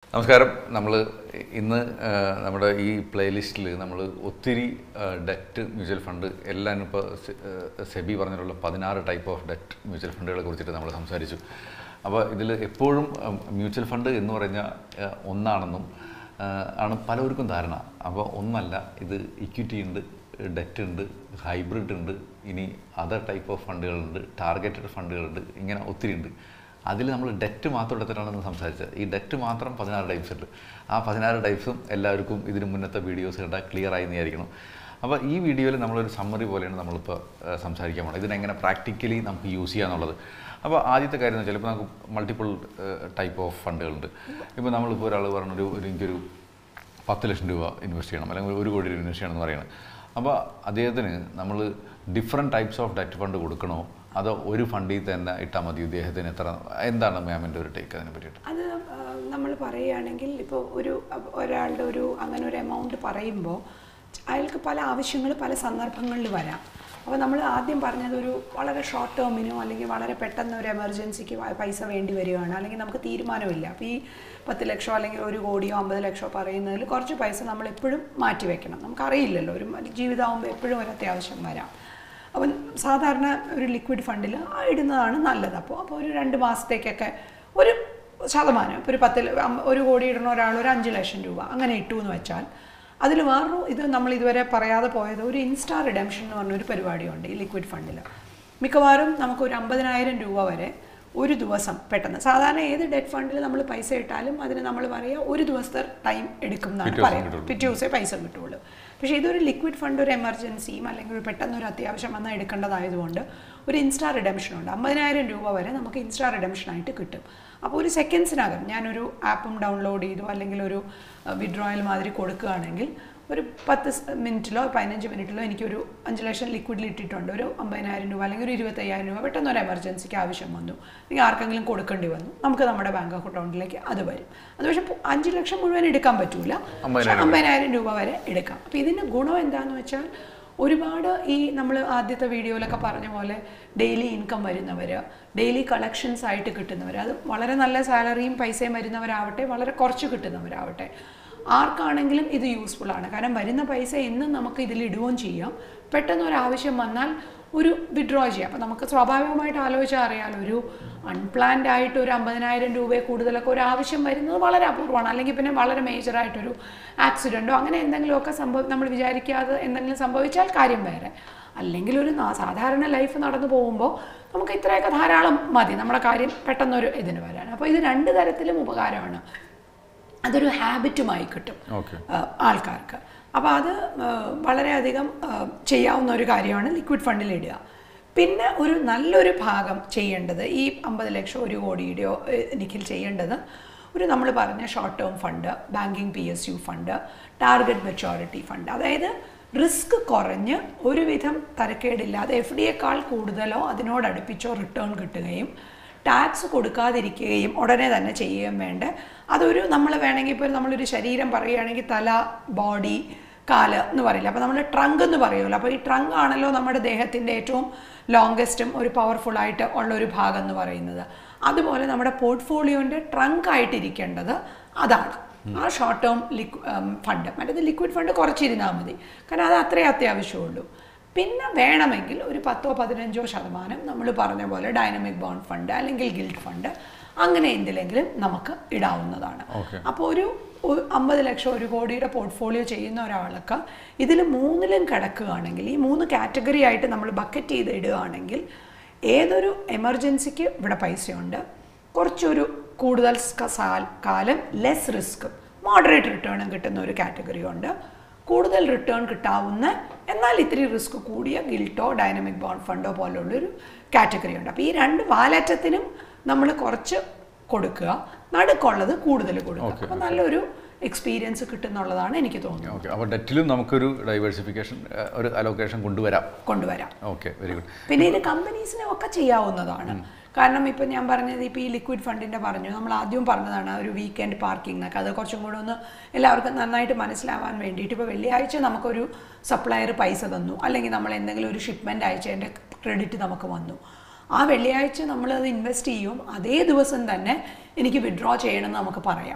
നമസ്കാരം നമ്മൾ ഇന്ന് ആ, നമ്മുടെ ഈ പ്ലേലിസ്റ്റിൽ നമ്മൾ ഒത്തിരി ഡെറ്റ് മ്യൂച്വൽ ഫണ്ട് എല്ലാം ഇപ്പോൾ സെബി പറഞ്ഞിട്ടുള്ള പതിനാറ് ടൈപ്പ് ഓഫ് ഡെറ്റ് മ്യൂച്വൽ ഫണ്ടുകളെ കുറിച്ചിട്ട് നമ്മൾ സംസാരിച്ചു അപ്പോൾ ഇതിൽ എപ്പോഴും മ്യൂച്വൽ ഫണ്ട് എന്ന് പറഞ്ഞാൽ ആ, ഒന്നാണെന്നും ആ, ആണ് പലർക്കും ധാരണ അപ്പോൾ ഒന്നല്ല ഇത് ഇക്വിറ്റി ഉണ്ട് ഡെറ്റ് ഉണ്ട് ഹൈബ്രിഡ് ഉണ്ട് ഇനി അതർ ടൈപ്പ് ഓഫ് ഫണ്ടുകളുണ്ട് ടാർഗറ്റഡ് ഫണ്ടുകളുണ്ട് ഇങ്ങനെ ഒത്തിരി ഉണ്ട് അതിൽ നമ്മൾ ഡെറ്റ് മാത്രം എടുത്തിട്ടാണെന്ന് സംസാരിച്ചത് ഈ ഡെറ്റ് മാത്രം പതിനാറ് ടൈപ്സ് ഉണ്ട് ആ പതിനാറ് ടൈപ്സും എല്ലാവർക്കും ഇതിന് മുന്നത്തെ വീഡിയോസ് കണ്ടാൽ ക്ലിയർ ആയി വിചാരിക്കണം അപ്പോൾ ഈ വീഡിയോയിൽ നമ്മളൊരു സമ്മറി പോലെയാണ് നമ്മളിപ്പോൾ ഏഹ്, സംസാരിക്കാൻ പോകുന്നത് ഇതിനെങ്ങനെ പ്രാക്ടിക്കലി നമുക്ക് യൂസ് ചെയ്യാന്നുള്ളത് അപ്പോൾ ആദ്യത്തെ കാര്യം എന്ന് വെച്ചാൽ ഇപ്പോൾ നമുക്ക് മൾട്ടിപ്പിൾ ടൈപ്പ് ഓഫ് ഫണ്ടുകളുണ്ട് ഇപ്പോൾ നമ്മളിപ്പോൾ ഒരാൾ പറഞ്ഞൊരു ഒരു എനിക്കൊരു പത്ത് ലക്ഷം രൂപ ഇൻവെസ്റ്റ് ചെയ്യണം അല്ലെങ്കിൽ ഒരു കോടി രൂപ ഇൻവെസ്റ്റ് ചെയ്യണം എന്ന് പറയുന്നത് അപ്പോൾ അദ്ദേഹത്തിന് നമ്മൾ different types of debt fund കൊടുക്കണോ അതോ ഒരു ഫണ്ടിൽ തന്നെ ഇട്ടാൽ മതി ഇദ്ദേഹത്തിന് എത്ര എന്താണ് മാമിൻ്റെ ഒരു ടേക്ക് അതിനെ പറ്റിയിട്ട് അത് നമ്മൾ പറയുകയാണെങ്കിൽ ഇപ്പോൾ ഒരു അഹ് ഒരാളുടെ ഒരു അങ്ങനെ ഒരു എമൗണ്ട് പറയുമ്പോൾ അയാൾക്ക് പല ആവശ്യങ്ങൾ പല സന്ദർഭങ്ങളിൽ വരാം അപ്പോൾ നമ്മൾ ആദ്യം പറഞ്ഞത് ഒരു വളരെ ഷോർട്ട് ടേമിനോ അല്ലെങ്കിൽ വളരെ പെട്ടെന്ന് ഒരു എമർജൻസിക്ക് വ- പൈസ വേണ്ടി വരികയാണ് അല്ലെങ്കിൽ നമുക്ക് തീരുമാനമില്ല അപ്പോൾ ഈ പത്ത് ലക്ഷമോ അല്ലെങ്കിൽ ഒരു കോടിയോ അമ്പത് ലക്ഷമോ പറയുന്നതിൽ കുറച്ച് പൈസ നമ്മൾ എപ്പോഴും മാറ്റി വെക്കണം നമുക്കറിയില്ലല്ലോ ഒരു ജീവിതമാകുമ്പോൾ എപ്പോഴും ഒരു അത്യാവശ്യം വരാം അപ്പം സാധാരണ ഒരു ലിക്വിഡ് ഫണ്ടിൽ ഇടുന്നതാണ് നല്ലത് അപ്പോൾ അപ്പോൾ ഒരു രണ്ട് മാസത്തേക്കൊക്കെ ഒരു ശതമാനം ഇപ്പോൾ ഒരു പത്ത് ല- അമ്പ- ഒരു കോടി ഇടുന്ന ഒരാൾ ഒരു അഞ്ച് ലക്ഷം രൂപ അങ്ങനെ ഇട്ടു എന്ന് വെച്ചാൽ അതിൽ വേറൊരു ഇത് നമ്മൾ ഇതുവരെ പറയാതെ പോയത് ഒരു ഇൻസ്റ്റാ റിഡംഷൻ എന്ന് പറഞ്ഞൊരു പരിപാടിയുണ്ട് ഈ ലിക്വിഡ് ഫണ്ടിൽ മിക്കവാറും നമുക്ക് ഒരു അമ്പതിനായിരം രൂപ വരെ ഒരു ദിവസം പെട്ടെന്ന് സാധാരണ ഏത് ഡെറ്റ് ഫണ്ടിൽ നമ്മൾ പൈസ ഇട്ടാലും അതിന് നമ്മൾ പറയുക ഒരു ദിവസത്തെ ടൈം എടുക്കും എന്നാണ് പിറ്റേ ദിവസം പറയുന്നത് കിട്ടുള്ളൂ. പിറ്റേ ദിവസമേ പൈസ കിട്ടുള്ളൂ പക്ഷേ ഇതൊരു ലിക്വിഡ് ഫണ്ട് ഒരു എമർജൻസിയും അല്ലെങ്കിൽ ഒരു പെട്ടെന്ന് ഒരു അത്യാവശ്യം വന്നാൽ എടുക്കേണ്ടതായതുകൊണ്ട് ഒരു ഇൻസ്റ്റാ റിഡംഷൻ ഉണ്ട് അമ്പതിനായിരം രൂപ വരെ നമുക്ക് ഇൻസ്റ്റാ റിഡംഷൻ ആയിട്ട് കിട്ടും അപ്പോൾ ഒരു സെക്കൻഡ്സിനകം ഞാനൊരു ആപ്പും ഡൗൺലോഡ് ചെയ്തു അല്ലെങ്കിൽ ഒരു വിഡ്രോയൽ മാതിരി കൊടുക്കുകയാണെങ്കിൽ ഒരു പത്ത് സ് മിനിറ്റിലോ പതിനഞ്ച് മിനിറ്റിലോ എനിക്കൊരു അഞ്ച് ലക്ഷം ലിക്വിഡിൽ ഇട്ടിട്ടുണ്ട് ഒരു അമ്പതിനായിരം രൂപ അല്ലെങ്കിൽ ഒരു ഇരുപത്തയ്യായിരം രൂപ പെട്ടെന്ന് ഒരു എമർജൻസിക്ക് ആവശ്യം വന്നു അല്ലെങ്കിൽ ആർക്കെങ്കിലും കൊടുക്കേണ്ടി വന്നു നമുക്ക് നമ്മുടെ ബാങ്ക് അക്കൗണ്ടിലേക്ക് അത് വരും അത് പക്ഷേ പു- അഞ്ച് ലക്ഷം മുഴുവൻ എടുക്കാൻ പറ്റൂല പക്ഷേ അമ്പതിനായിരം അമ്പതിനായിരം രൂപ വരെ എടുക്കാം അപ്പോൾ ഇതിൻ്റെ ഗുണം എന്താണെന്ന് വെച്ചാൽ ഒരുപാട് ഈ നമ്മൾ ആദ്യത്തെ വീഡിയോയിലൊക്കെ പറഞ്ഞ പോലെ ഡെയിലി ഇൻകം വരുന്നവർ ഡെയിലി കളക്ഷൻസ് ആയിട്ട് കിട്ടുന്നവർ അത് വളരെ നല്ല സാലറിയും പൈസയും വരുന്നവരാവട്ടെ വളരെ കുറച്ച് കിട്ടുന്നവരാവട്ടെ ആർക്കാണെങ്കിലും ഇത് യൂസ്ഫുൾ ആണ് കാരണം വരുന്ന പൈസ എന്നും നമുക്ക് ഇതിൽ ഇടുകയും ചെയ്യാം പെട്ടെന്ന് ഒരു ആവശ്യം വന്നാൽ ഒരു വിഡ്രോ ചെയ്യാം അപ്പോൾ നമുക്ക് സ്വാഭാവികമായിട്ട് ആലോചിച്ചാൽ അറിയാലോ ഒരു അൺപ്ലാൻഡ് ആയിട്ട് ഒരു അമ്പതിനായിരം രൂപയെ കൂടുതലൊക്കെ ഒരു ആവശ്യം വരുന്നത് വളരെ അപൂർവമാണ് അല്ലെങ്കിൽ പിന്നെ വളരെ മേജറായിട്ടൊരു ആക്സിഡൻറ്റോ അങ്ങനെ എന്തെങ്കിലുമൊക്കെ സംഭവം നമ്മൾ വിചാരിക്കാതെ എന്തെങ്കിലും സംഭവിച്ചാൽ കാര്യം വേറെ അല്ലെങ്കിൽ ഒരു നാ- സാധാരണ ലൈഫ് നടന്നു പോകുമ്പോൾ നമുക്ക് ഇത്രയൊക്കെ ധാരാളം മതി നമ്മുടെ കാര്യം പെട്ടെന്നൊരു ഇതിന് വരാൻ അപ്പോൾ ഇത് രണ്ട് തരത്തിലും ഉപകാരമാണ് അതൊരു ഹാബിറ്റുമായി കിട്ടും ഓക്കെ ആ, ആൾക്കാർക്ക് അപ്പോൾ അത് ആ, വളരെയധികം ആ, ചെയ്യാവുന്ന ഒരു കാര്യമാണ് ലിക്വിഡ് ഫണ്ടിൽ ഇടുക പിന്നെ ഒരു നല്ലൊരു ഭാഗം ചെയ്യേണ്ടത് ഈ അമ്പത് ലക്ഷം ഒരു കോടിയുടെയോ ഏ, നിഖിൽ ചെയ്യേണ്ടത് ഒരു നമ്മൾ പറഞ്ഞ short term fund banking P S U fund target maturity fund അതായത് റിസ്ക് കുറഞ്ഞ് ഒരുവിധം തരക്കേടില്ലാതെ എഫ് ഡിയേക്കാൾ കൂടുതലോ അതിനോടടുപ്പിച്ചോ റിട്ടേൺ കിട്ടുകയും ടാക്സ് കൊടുക്കാതിരിക്കുകയും ഉടനെ തന്നെ ചെയ്യുകയും വേണ്ട അതൊരു നമ്മൾ വേണമെങ്കിൽ ഇപ്പോൾ നമ്മളൊരു ശരീരം പറയുകയാണെങ്കിൽ തല ബോഡി കാല് എന്ന് പറയില്ല അപ്പോൾ നമ്മൾ ട്രങ്ക് എന്ന് പറയുമല്ലോ അപ്പോൾ ഈ ട്രങ്ക് ആണല്ലോ നമ്മുടെ ദേഹത്തിൻ്റെ ഏറ്റവും ലോങ്കസ്റ്റും ഒരു പവർഫുള്ളായിട്ട് ഉള്ള ഒരു ഭാഗം എന്ന് പറയുന്നത് അതുപോലെ നമ്മുടെ പോർട്ട്ഫോളിയോൻ്റെ ട്രങ്ക് ആയിട്ടിരിക്കേണ്ടത് അതാണ് ആ ഷോർട്ട് ടേം ലിക്വ ഫണ്ട് മറ്റേത് ലിക്വിഡ് ഫണ്ട് കുറച്ചിരുന്നാൽ മതി കാരണം അത് അത്രേ അത്യാവശ്യമുള്ളൂ പിന്നെ വേണമെങ്കിൽ ഒരു പത്തോ പതിനഞ്ചോ ശതമാനം നമ്മൾ പറഞ്ഞ പോലെ ഡൈനമിക് ബോണ്ട് ഫണ്ട് അല്ലെങ്കിൽ ഗിൽഡ് ഫണ്ട് അങ്ങനെ എന്തിലെങ്കിലും നമുക്ക് ഇടാവുന്നതാണ് Okay. അപ്പോൾ ഒരു ഒ- അമ്പത് ലക്ഷം ഒരു കോടിയുടെ പോർട്ട്ഫോളിയോ ചെയ്യുന്ന ഒരാൾക്ക് ഇതിൽ മൂന്നിലും കിടക്കുകയാണെങ്കിൽ ഈ മൂന്ന് കാറ്റഗറി ആയിട്ട് നമ്മൾ ബക്കറ്റ് ചെയ്ത് ഇടുകയാണെങ്കിൽ ഏതൊരു എമർജൻസിക്ക് ഇവിടെ പൈസയുണ്ട് കുറച്ചൊരു കൂടുതൽ സ്ക- സാൽ- കാലം ലെസ് റിസ്ക്കും മോഡറേറ്റ് റിട്ടേണും കിട്ടുന്ന ഒരു കാറ്റഗറി ഉണ്ട് കൂടുതൽ റിട്ടേൺ കിട്ടാവുന്ന എന്നാൽ ഇത്തിരി റിസ്ക് കൂടിയ ഗിൽട്ടോ ഡൈനമിക് ബോണ്ട് ഫണ്ടോ പോലുള്ളൊരു കാറ്റഗറി ഉണ്ട് അപ്പോൾ ഈ രണ്ട് വാലറ്റത്തിനും നമ്മൾ കുറച്ച് കൊടുക്കുക നടുക്കുള്ളത് കൂടുതൽ കൊടുക്കുക Okay, അപ്പോൾ നല്ലൊരു എക്സ്പീരിയൻസ് കിട്ടുന്നുള്ളതാണ് എനിക്ക് തോന്നുന്നത് ഓക്കെ അപ്പോൾ ഡെറ്റിലും നമുക്കൊരു ഡൈവേഴ്സിഫിക്കേഷൻ ഒരു അലോക്കേഷൻ കൊണ്ടുവരാം കൊണ്ടുവരാം ഓക്കെ വെരി ഗുഡ് പിന്നെ ഇത് കമ്പനീസിനും ഒക്കെ ചെയ്യാവുന്നതാണ് കാരണം ഇപ്പം ഞാൻ പറഞ്ഞത് ഇപ്പോൾ ഈ ലിക്വിഡ് ഫണ്ടിൻ്റെ പറഞ്ഞു നമ്മൾ ആദ്യം പറഞ്ഞതാണ് ഒരു വീക്കെൻഡ് പാർക്കിംഗ് എന്നൊക്കെ അത് കുറച്ചും കൂടെ ഒന്ന് എല്ലാവർക്കും നന്നായിട്ട് മനസ്സിലാവാൻ വേണ്ടിയിട്ട് ഇപ്പോൾ വെള്ളിയാഴ്ച നമുക്കൊരു സപ്ലയർ പൈസ തന്നു അല്ലെങ്കിൽ നമ്മൾ എന്തെങ്കിലും ഒരു ഷിപ്മെൻറ്റ് അയച്ചതിൻ്റെ ക്രെഡിറ്റ് നമുക്ക് വന്നു ആ വെള്ളിയാഴ്ച നമ്മളത് ഇൻവെസ്റ്റ് ചെയ്യും അതേ ദിവസം തന്നെ എനിക്ക് വിഡ്രോ ചെയ്യണമെന്ന് നമുക്ക് പറയാം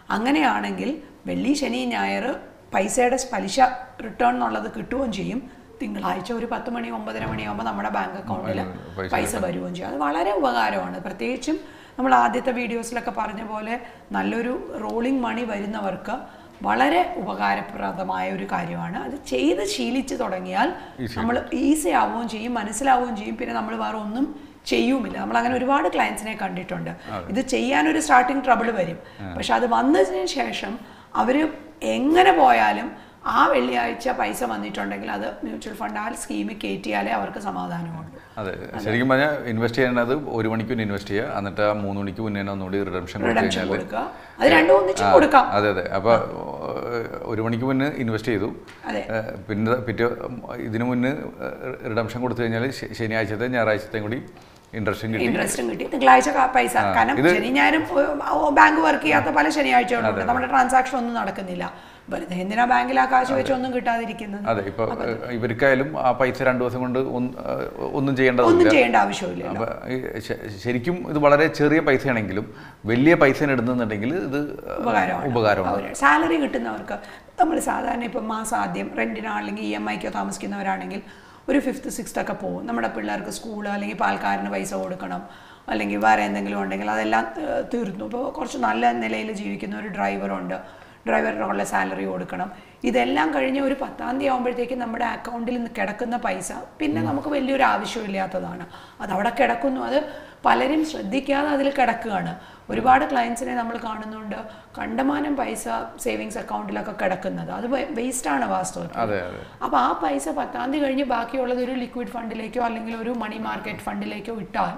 അങ്ങനെയാണെങ്കിൽ വെള്ളി ശനി ഞായർ പൈസയുടെ പലിശ റിട്ടേൺ എന്നുള്ളത് കിട്ടുകയും ചെയ്യും തിങ്കളാഴ്ച ഒരു പത്ത് മണി ഒമ്പതര മണിയാകുമ്പോൾ നമ്മുടെ ബാങ്ക് അക്കൗണ്ടിൽ പൈസ പൈസ വരുകയും ചെയ്യും അത് വളരെ ഉപകാരമാണ് പ്രത്യേകിച്ചും നമ്മൾ ആദ്യത്തെ വീഡിയോസിലൊക്കെ പറഞ്ഞ പോലെ നല്ലൊരു റോളിംഗ് മണി വരുന്നവർക്ക് വളരെ ഉപകാരപ്രദമായ ഒരു കാര്യമാണ് അത് ചെയ്ത് ശീലിച്ച് തുടങ്ങിയാൽ നമ്മൾ ഈസി ആവുകയും ചെയ്യും മനസ്സിലാവുകയും ചെയ്യും പിന്നെ നമ്മൾ വേറെ ഒന്നും ചെയ്യുമില്ല നമ്മൾ അങ്ങനെ ഒരുപാട് ക്ലയൻസിനെ കണ്ടിട്ടുണ്ട് ഇത് ചെയ്യാനൊരു സ്റ്റാർട്ടിങ് ട്രബിൾ വരും പക്ഷെ അത് വന്നതിന് ശേഷം അവർ എങ്ങനെ പോയാലും ആ വെള്ളിയാഴ്ച പൈസ വന്നിട്ടുണ്ടെങ്കിൽ അത് മ്യൂച്വൽ ഫണ്ട് ആ സ്കീമിൽ കയറ്റിയാലേ അവർക്ക് സമാധാനമുള്ളൂ അതെ ശരിക്കും പറഞ്ഞാൽ ഇൻവെസ്റ്റ് ചെയ്യേണ്ടത് ഒരു മണിക്ക് മുന്നേ ഇൻവെസ്റ്റ് ചെയ്യുക എന്നിട്ട് ആ മൂന്ന് മണിക്ക് മുന്നേ തന്നെ ഒന്നുകൂടി റിഡംഷൻ കൊടുത്തു റിഡംഷൻ കഴിഞ്ഞാൽ കൊടുക്കുക അത് രണ്ടും ഒന്നിച്ച് കൊടുക്കാം അതെ അതെ അപ്പോൾ ഒരു മണിക്ക് മുന്നേ ഇൻവെസ്റ്റ് ചെയ്തു അതെ ഏഹ് പിന്നെ പിറ്റേ ഇതിനു മുന്നേ റിഡംഷൻ കൊടുത്തു കഴിഞ്ഞാൽ ശ- ശനിയാഴ്ചത്തെ ഞായറാഴ്ചത്തെയും കൂടി ഇൻട്രസ്റ്റും കിട്ടി ഇൻട്രസ്റ്റും കിട്ടി തിങ്കളാഴ്ച ക- പൈസ കാരണം ശനി ഞാനും ബാങ്ക് വർക്ക് ചെയ്യാത്ത പല ശനിയാഴ്ചകളുണ്ട് നമ്മുടെ ട്രാൻസാക്ഷൻ ഒന്നും നടക്കുന്നില്ല വെറുതെ എന്തിനാ ബാങ്കിൽ ആ കാശ് വെച്ച് ഒന്നും കിട്ടാതിരിക്കുന്നത് അതെ ഇപ്പൊ ഏഹ് ഇവർക്കായാലും ആ പൈസ രണ്ടു ദിവസം കൊണ്ട് ഒന്ന് ഏഹ് ഒന്നും ഒന്നും ചെയ്യേണ്ടതില്ല ചെയ്യേണ്ട ആവശ്യമില്ല അപ്പൊ ഈ ശ- ശരിക്കും ഇത് വളരെ ചെറിയ പൈസയാണെങ്കിലും വലിയ പൈസ ഇടുന്നുണ്ടെങ്കിൽ ഇത് ഉപകാരമാണ് ഉപകാരമാണ് സാലറി കിട്ടുന്നവർക്ക് നമ്മൾ സാധാരണ ഇപ്പം മാസം ആദ്യം റെന്റിനോ അല്ലെങ്കിൽ ഇ എം ഐക്കോ താമസിക്കുന്നവരാണെങ്കിൽ ഒരു ഫിഫ്ത്ത് സിക്സ്ത് ഒക്കെ പോകും നമ്മുടെ പിള്ളേർക്ക് സ്കൂൾ അല്ലെങ്കിൽ പാൽക്കാരന് പൈസ കൊടുക്കണം അല്ലെങ്കിൽ വേറെ എന്തെങ്കിലും ഉണ്ടെങ്കിൽ അതെല്ലാം ഏഹ്, തീർന്നു ഇപ്പോൾ കുറച്ച് നല്ല നിലയിൽ ജീവിക്കുന്ന ഒരു ഡ്രൈവറുണ്ട് ഡ്രൈവറിനുള്ള സാലറി കൊടുക്കണം ഇതെല്ലാം കഴിഞ്ഞ് ഒരു പത്താം തീയതി ആകുമ്പോഴത്തേക്കും നമ്മുടെ അക്കൗണ്ടിൽ നിന്ന് കിടക്കുന്ന പൈസ പിന്നെ നമുക്ക് വലിയൊരു ആവശ്യമില്ലാത്തതാണ് അത് അവിടെ കിടക്കുന്നു അത് പലരും ശ്രദ്ധിക്കാതെ അതിൽ കിടക്കുകയാണ് ഒരുപാട് ക്ലയൻസിനെ നമ്മൾ കാണുന്നുണ്ട് കണ്ടമാനം പൈസ സേവിങ്സ് അക്കൗണ്ടിലൊക്കെ കിടക്കുന്നത് അത് വേസ്റ്റാണ് വാസ്തവത്തിൽ അതെ അതെ അപ്പോൾ ആ പൈസ പത്താം തീയതി കഴിഞ്ഞ് ബാക്കിയുള്ളത് ഒരു ലിക്വിഡ് ഫണ്ടിലേക്കോ അല്ലെങ്കിൽ ഒരു മണി മാർക്കറ്റ് ഫണ്ടിലേക്കോ ഇട്ടാൽ